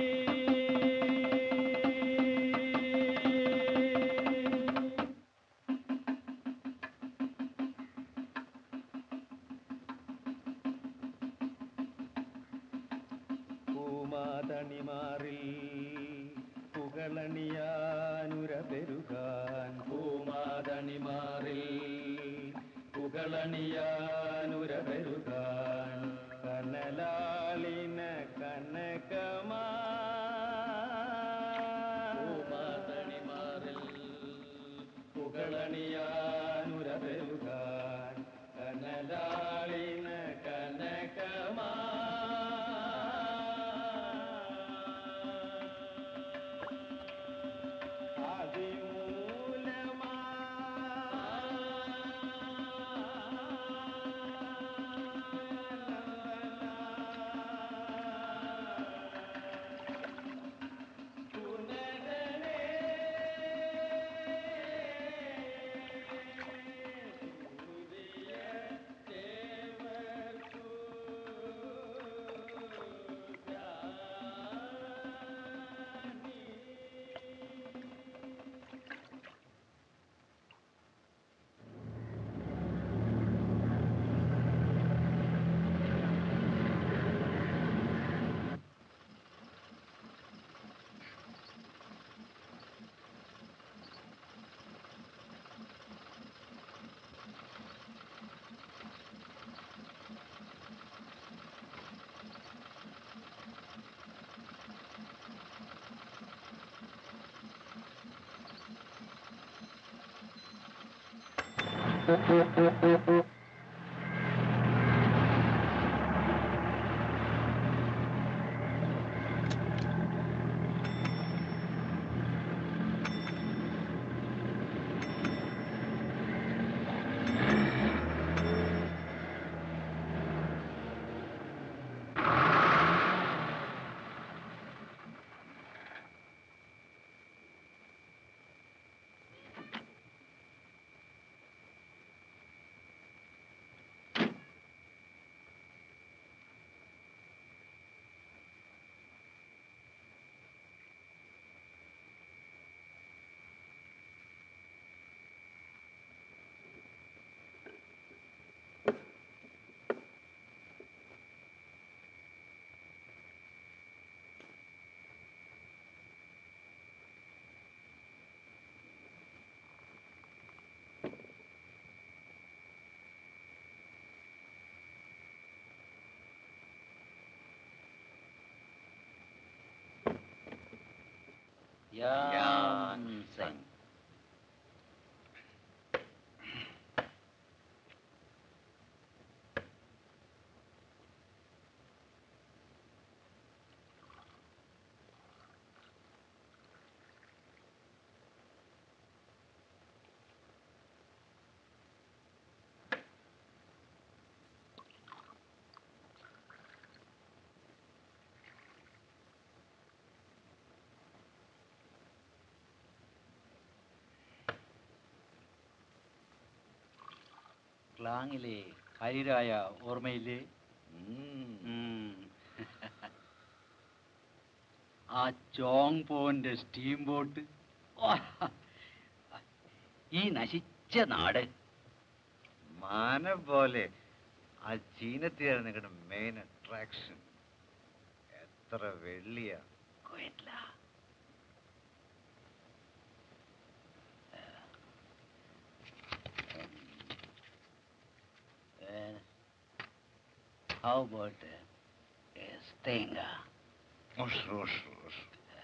പൂമാതണിമാറിൽ പുകളണിയാനുര പെരുകാൻ പൂമാതണിമാറിൽ പുകളണിയാനുര പെരുകാൻ കനലാളിന കനകമാ പൂമാതണിമാറിൽ പുകളണിയാനുര പെരുകാൻ കനലാളിന കനകമാ യാൻസൻ ക്ലാങ്ങിലെ ഹരിരായ ഓർമ്മയില്ലേ ഉം. ആ ചോങ് പോന്റെ സ്റ്റീം ബോട്ട് ഈ നശിച്ച നാട് മാന പോലെ ആ ചീനത്തിയായിരുന്നു നിങ്ങളുടെ മെയിൻ അട്രാക്ഷൻ എത്ര വെള്ളിയാ Uh, how about uh, uh, Stenga? ഉഷ്, ഉഷ്, ഉഷ്.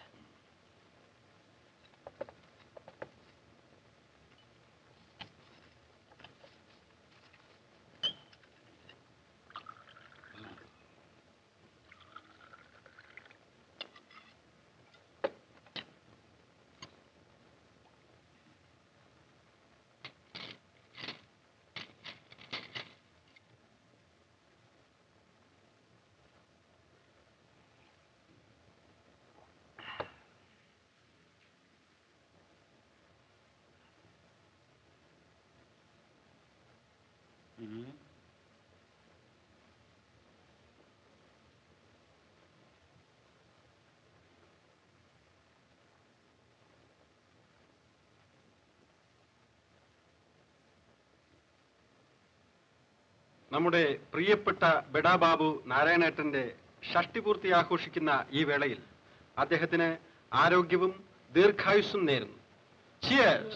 Mm-hmm. നമ്മുടെ പ്രിയപ്പെട്ട ബെഡാ ബാബു നാരായണേട്ടന്റെ ഷഷ്ടിപൂർത്തി ആഘോഷിക്കുന്ന ഈ വേളയിൽ അദ്ദേഹത്തിന് ആരോഗ്യവും ദീർഘായുസ്സും നേരുന്നു Cheers.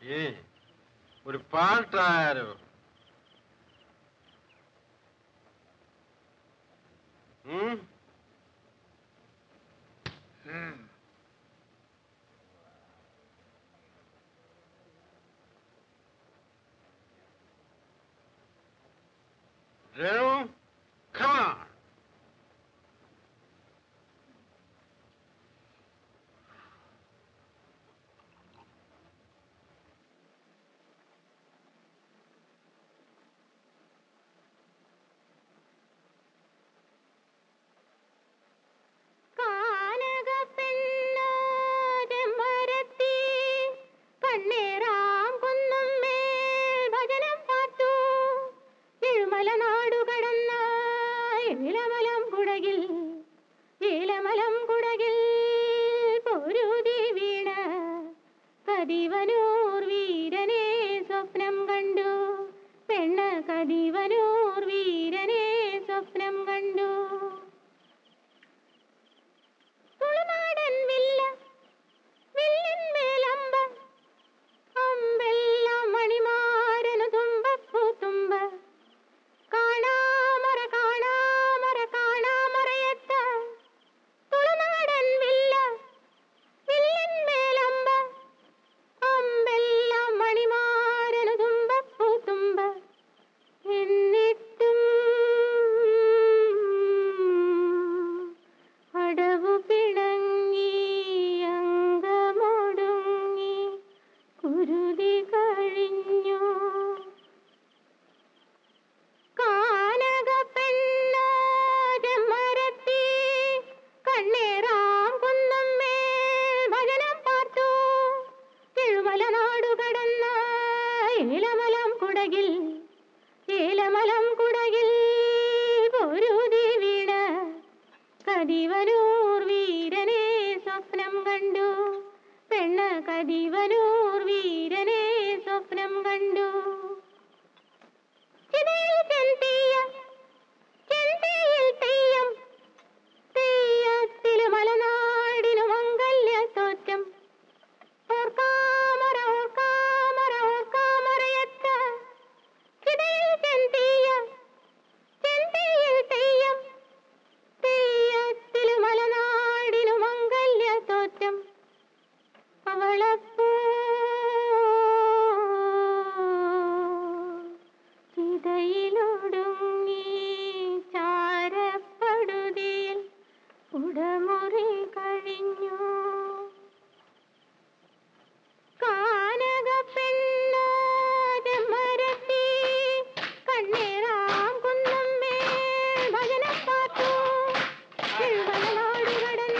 ഏ ഒരു പാട്ടാരോ ഉം Renu, come on. കാനകപ്പെണ്ണാരമരത്തി കണ്ണേറാം കുന്നമ്മേൽ ഭജനം പാർത്തു എഴുമല നാടു കടന്ന ഏലമലം കുടകിൽ ഏലമലം കുടകിൽ പൊരുതി വീണ കതിവനൂർ വീരനെ സ്വപ്നം കണ്ടു പെണ്ണ് കതിവനൂർ വീരനെ സ്വപ്നം കണ്ടു തുളുനാടൻ വില്ല വില്ലിന്മേലമ്പ അമ്പെല്ലാം മണിമാരനു തുമ്പപ്പൂ തുമ്പ കാണാമറ കാണാമറ കാണാമറയത്ത തുളുനാടൻ വില്ല വില്ലിന്മേലമ്പ അമ്പെല്ലാം മണിമാരനു തുമ്പപ്പൂ തുമ്പ എന്നിട്ടും അടവു പിണങ്ങി അങ്കമൊടുങ്ങി കുരുതി കഴിഞ്ഞു കാനകപ്പെണ്ണാരമരത്തി കണ്ണേറാം കുന്നമ്മേൽ ഭജനം പാർത്തു തിരുമല നാടു കടന്ന ഏലമലം കുടകിൽ ഏലമലം കുടകിൽ പൊരുതി വീണ കതിവനൂർ വീരനെ സ്വപ്നം കണ്ടു പെണ്ണ് കതിവനൂർ വീരനെ സ്വപ്നം കണ്ടു ചിതയിൽ ചെന്തിയ ചെന്തിയിൽ തെയ്യം തെയ്യത്തില് മലനാടിനു മംഗല്യ തോറ്റം ഓർക്കാമറ ഓർക്കാമറ ഓർക്കാമറയത്ത ചിതയിൽ ചെന്തിയ ചെന്തിയിൽ തെയ്യം തെയ്യത്തില് മലനാടിനു മംഗല്യ തോറ്റം അവളപ്പോ ചിതയിലൊടുങ്ങി ചാരപ്പടുതിയിൽ ഉടമുറി കഴിഞ്ഞു കാനകപ്പെണ്ണാരമരത്തി കണ്ണേറാം കുന്നമ്മേൽ ഭജനം പാർത്തു തിരുവനനാടു കടന്ന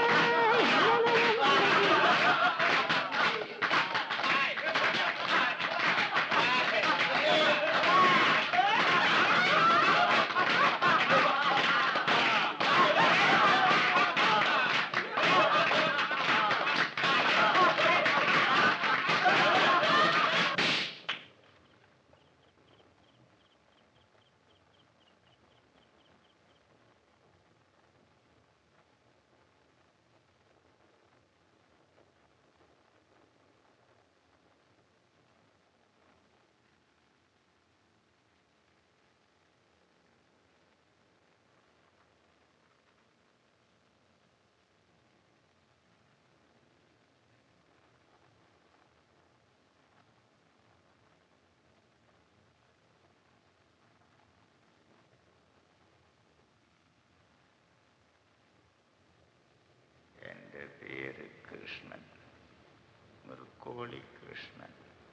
എൻ്റെ പേര് കൃഷ്ണൻ മൃക്കോളി കൃഷ്ണൻ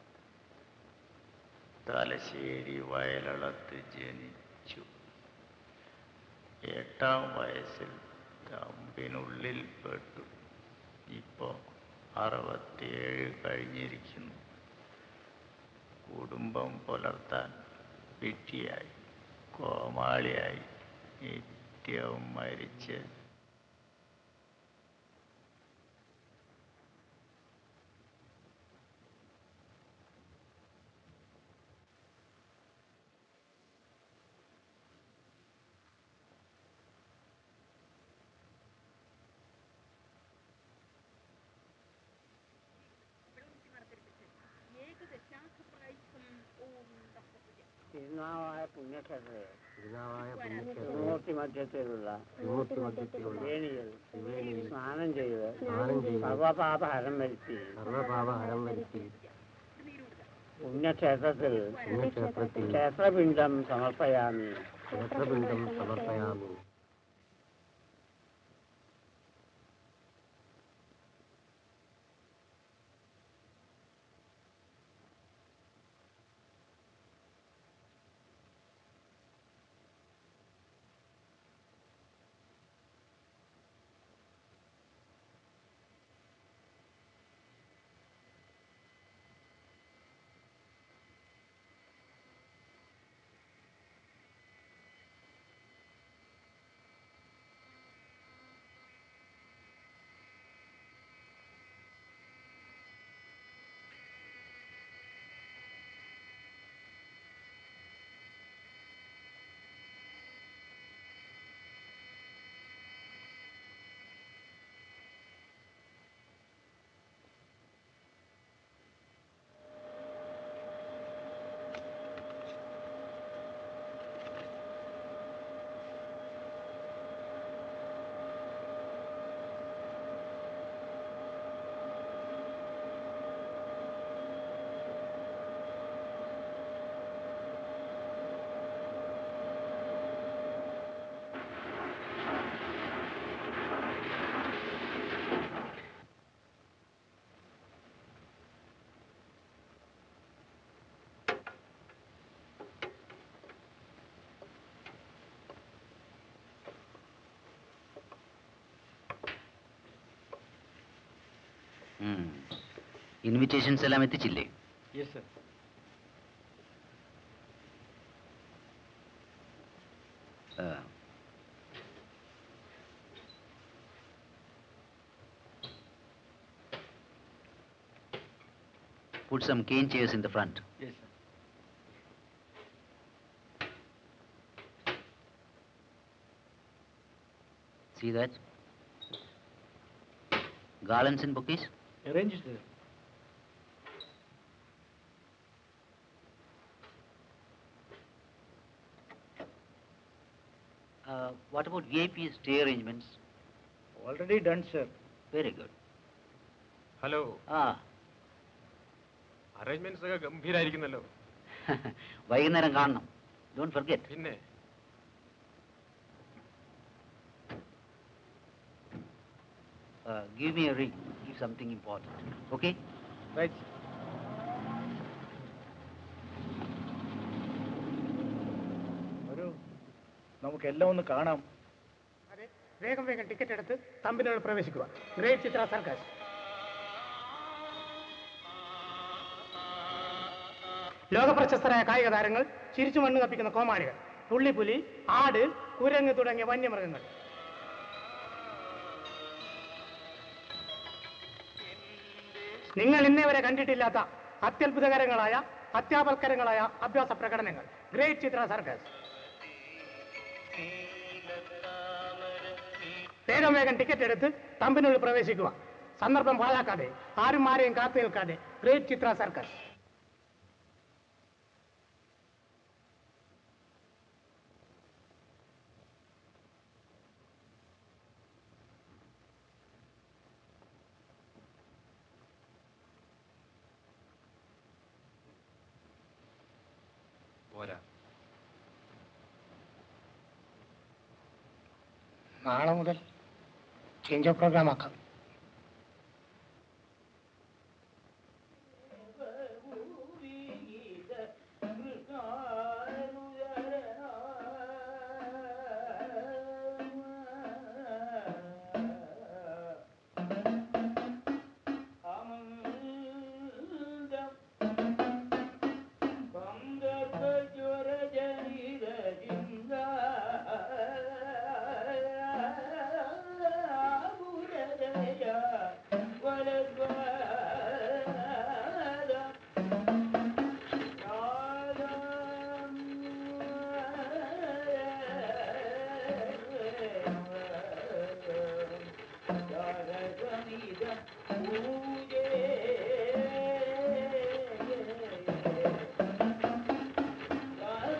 തലശ്ശേരി വയലളത്ത് ജനിച്ചു എട്ടാം വയസ്സിൽ കമ്പിനുള്ളിൽ പെട്ടു ഇപ്പോൾ അറുപത്തിയേഴ് കഴിഞ്ഞിരിക്കുന്നു കുടുംബം പുലർത്താൻ വിട്ടിയായി കോമാളിയായി നിത്യവും മരിച്ച് തിരുനാവായ പുണ്യക്ഷേത്രേ തിരുനാവായ പുണ്യക്ഷേത്രേ ത്രിമൂർത്തി മധ്യത്തിലുള്ള ത്രിമൂർത്തി മധ്യത്തിലുള്ള വേണിയിൽ ത്രിവേണിയിൽ സ്നാനം ചെയ്ത് സ്നാനം ചെയ്ത് സർവപാപഹരം വരുത്തി സർവപാപഹരം വരുത്തി പുണ്യക്ഷേത്രത്തിൽ പുണ്യക്ഷേത്രത്തിൽ ക്ഷേത്രപിണ്ഡം സമർപ്പയാമി ക്ഷേത്രപിണ്ഡം സമർപ്പയാമി ഇൻവിറ്റേഷൻസ് എല്ലാം എത്തിച്ചില്ലേ യെസ് സർ ആ. Put some cane chairs in the front. Yes sir See that? Garlands and bouquets? arranged sir Uh, what about VIP stay arrangements? already done sir Very good. Hello ആ arrangements ഒക്കെ ഗംഭീരായിരിക്കുന്നല്ലോ വൈകുന്നേരം കാണണം don't forget പിന്നെ give me a ring give something important okay right ഒരു നമുക്കെല്ലാം ഒന്ന് കാണാം അതെ വേഗം വേഗം ടിക്കറ്റ് എടുത്ത് തമ്പിനോട് പ്രവേശിക്കുക ഗ്രേറ്റ് ചിത്ര സർക്കസ് ലോകപ്രശസ്തരായ കായിക താരങ്ങൾ ചിരിച്ചു മണ്ണ് കപ്പിക്കുന്ന കോമാളികൾ പുള്ളിപ്പുലി ആട് കുരങ്ങ് തുടങ്ങിയ വന്യമൃഗങ്ങൾ നിങ്ങൾ ഇന്നേ വരെ കണ്ടിട്ടില്ലാത്ത അത്യത്ഭുതകരങ്ങളായ അത്യാപൽക്കരങ്ങളായ അഭ്യാസ പ്രകടനങ്ങൾ ഗ്രേറ്റ് ചിത്ര സർക്കസ് വേഗം വേഗം ടിക്കറ്റ് എടുത്ത് തമ്പിനുള്ളിൽ പ്രവേശിക്കുക സന്ദർഭം പാഴാക്കാതെ ആരും ആരെയും കാത്തു നിൽക്കാതെ ഗ്രേറ്റ് ചിത്ര സർക്കസ് പോരാ നാളെ മുതൽ ചേഞ്ച് ഓഫ് പ്രോഗ്രാം ആക്കാം ൂജേ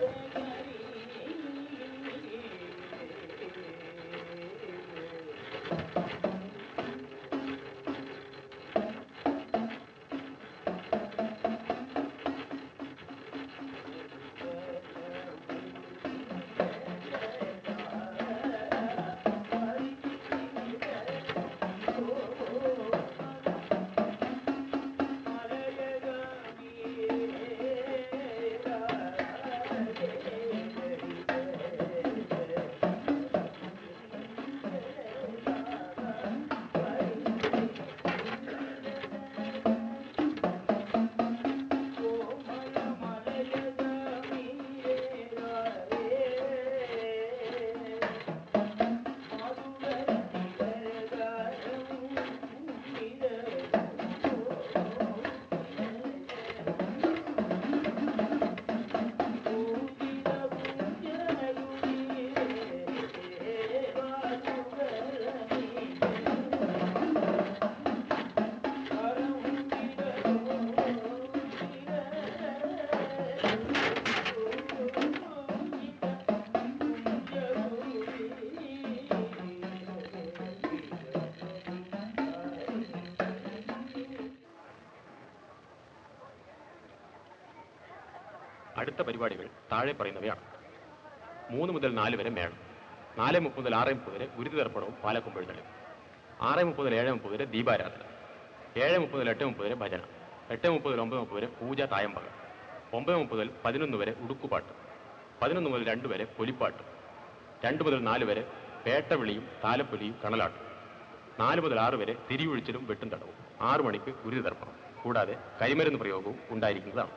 അടുത്ത പരിപാടികൾ താഴെ പറയുന്നവയാണ് മൂന്ന് മുതൽ നാല് വരെ മേളം നാല് മുപ്പത് മുതൽ ആറ് മുപ്പത് വരെ ഗുരുതർപ്പണവും പാലക്കുമ്പഴുതലും ആറ് മുപ്പത് മുതൽ ഏഴ് മുപ്പത് വരെ ദീപാരാധന ഏഴ് മുപ്പത് മുതൽ എട്ട് മുപ്പത് വരെ ഭജന എട്ട് മുപ്പത് മുതൽ ഒമ്പത് മുപ്പത് വരെ പൂജ തായമ്പക ഒമ്പത് മുപ്പത് മുതൽ പതിനൊന്ന് വരെ ഉടുക്കുപാട്ട് പതിനൊന്ന് മുതൽ രണ്ട് വരെ പൊലിപ്പാട്ട് രണ്ട് മുതൽ നാല് വരെ പേട്ടവിളിയും താലപ്പൊലിയും കണലാട്ടും നാല് മുതൽ ആറ് വരെ തിരിയൊഴിച്ചിലും വെട്ടും തടവും ആറു മണിക്ക് ഗുരുതർപ്പണം കൂടാതെ കരിമരുന്ന് പ്രയോഗവും ഉണ്ടായിരിക്കുന്നതാണ്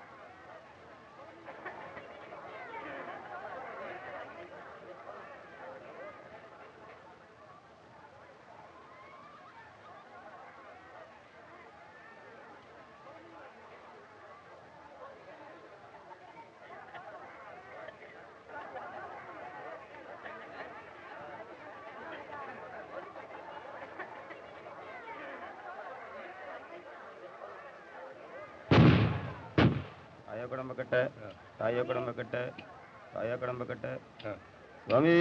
തായോക്കടം വെക്കട്ടെ തായോക്കടം വെക്കട്ടെ തായോക്കടം വെക്കട്ടെ സ്വാമി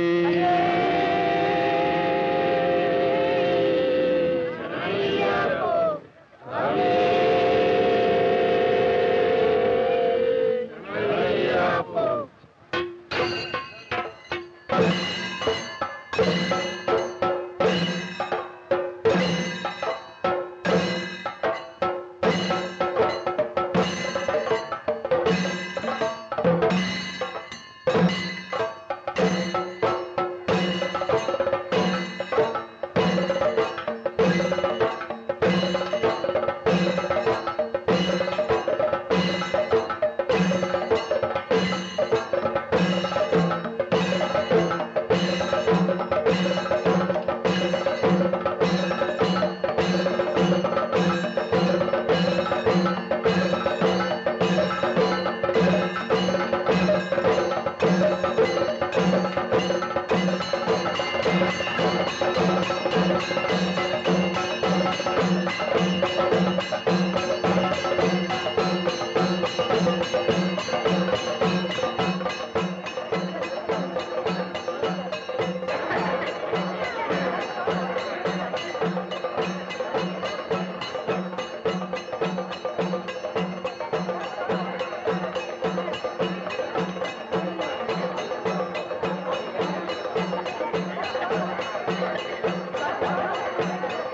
Thank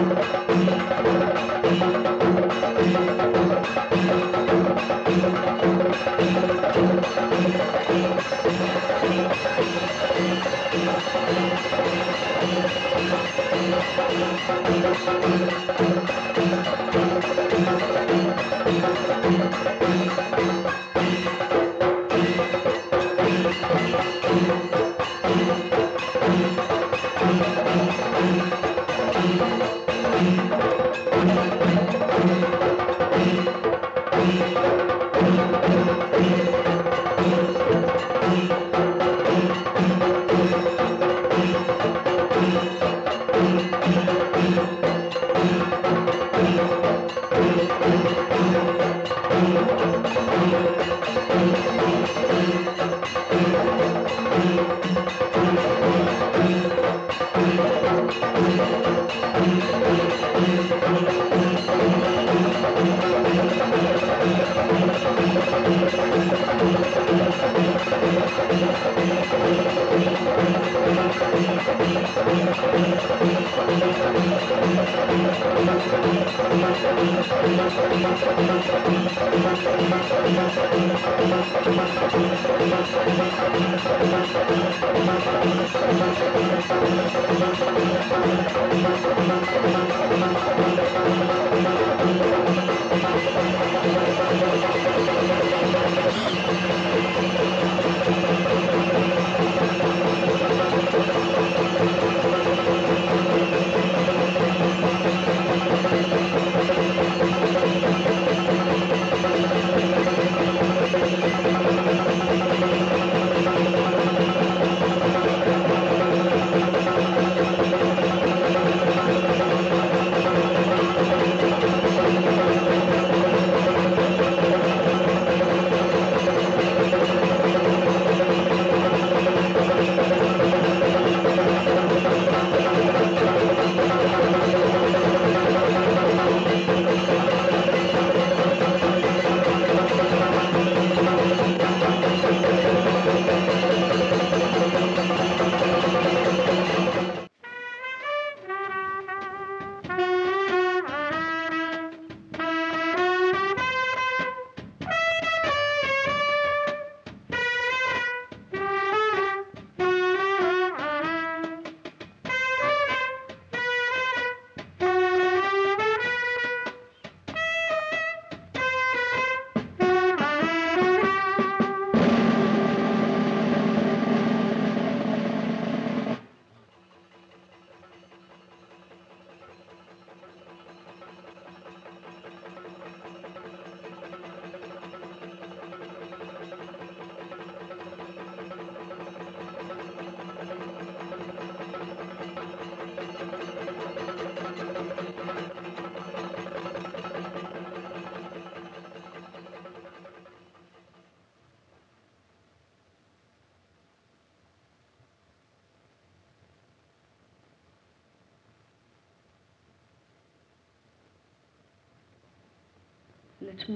ലക്ഷ്മി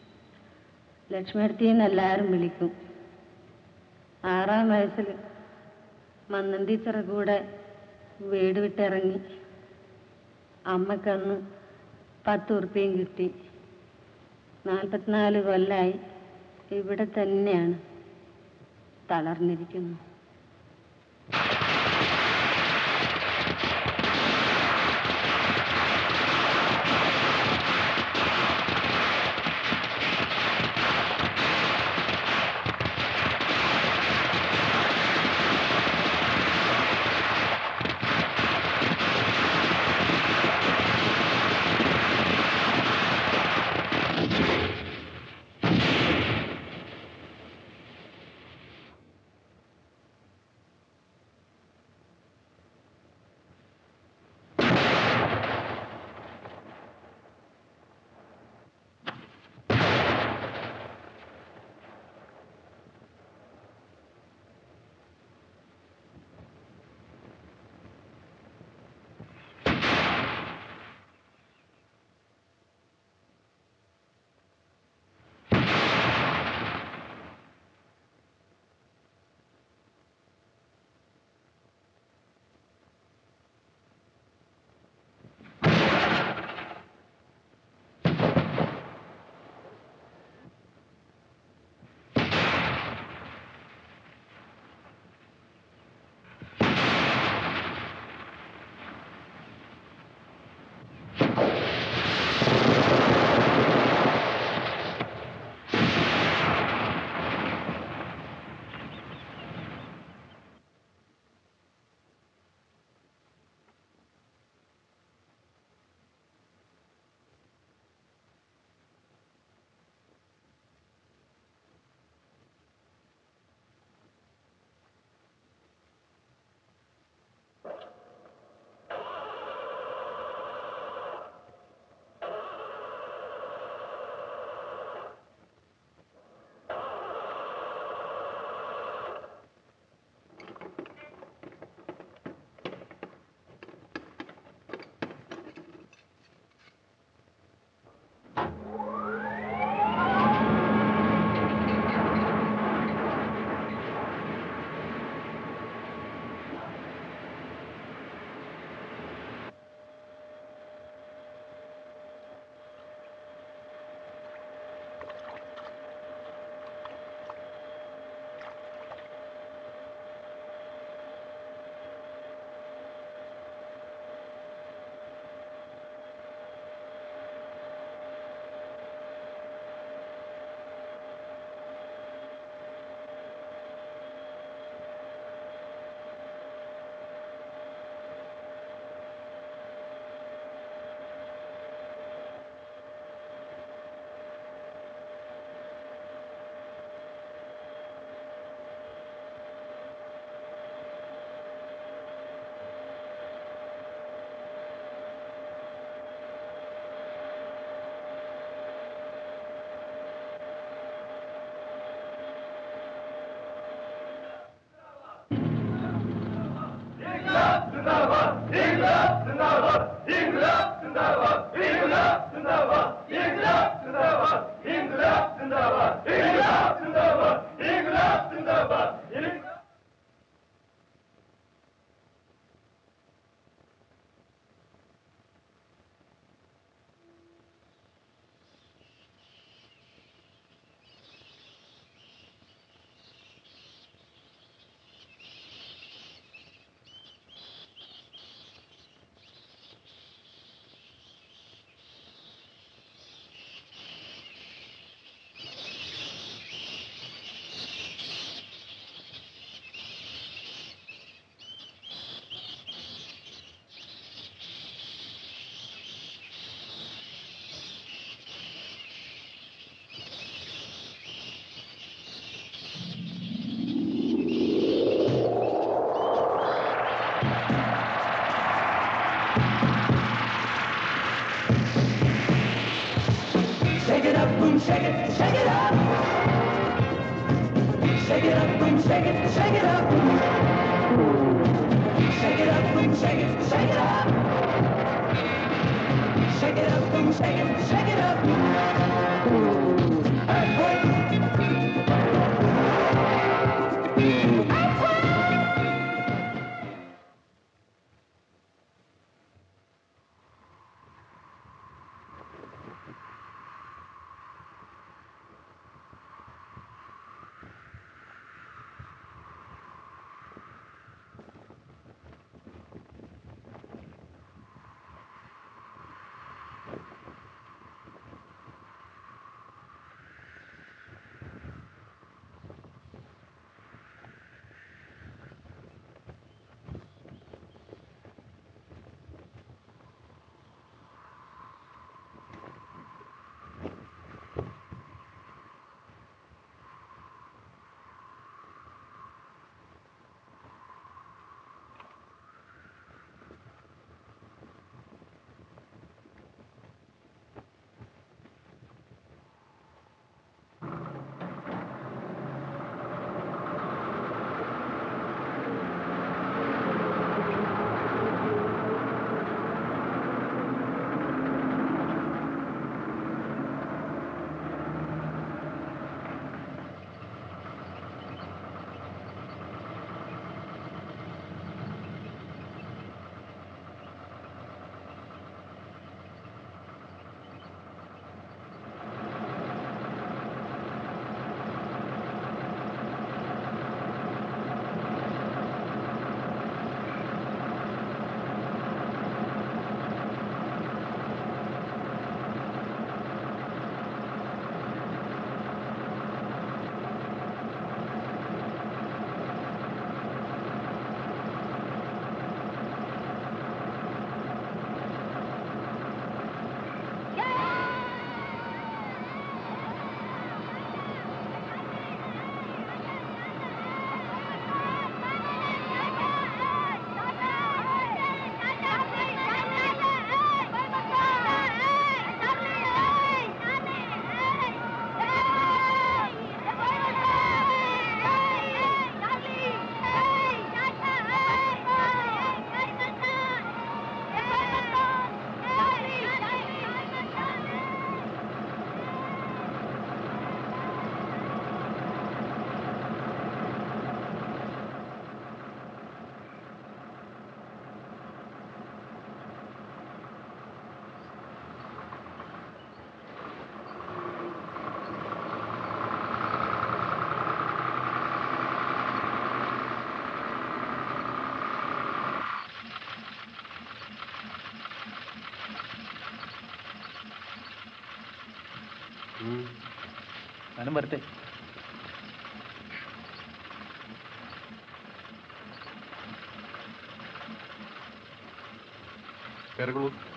ലക്ഷ്മിയടുത്തി എന്ന് എല്ലാവരും വിളിക്കും ആറാം വയസ്സിൽ മന്നൻ ടീച്ചറെ കൂടെ വീട് വിട്ടിറങ്ങി അമ്മക്കന്ന് പത്ത് ഉറുപ്പ്യയും കിട്ടി നാൽപ്പത്തിനാല് കൊല്ലായി ഇവിടെ തന്നെയാണ് തളർന്നിരിക്കുന്നു Shake it up, boom, shake it, shake it up. Shake it up, boom, shake it, shake it up. Shake it up, boom, shake it, shake it up. Shake it up, boom, shake it, shake it up. Hey, hey. ഞാനും വരട്ടെ കയറിക്കോളൂ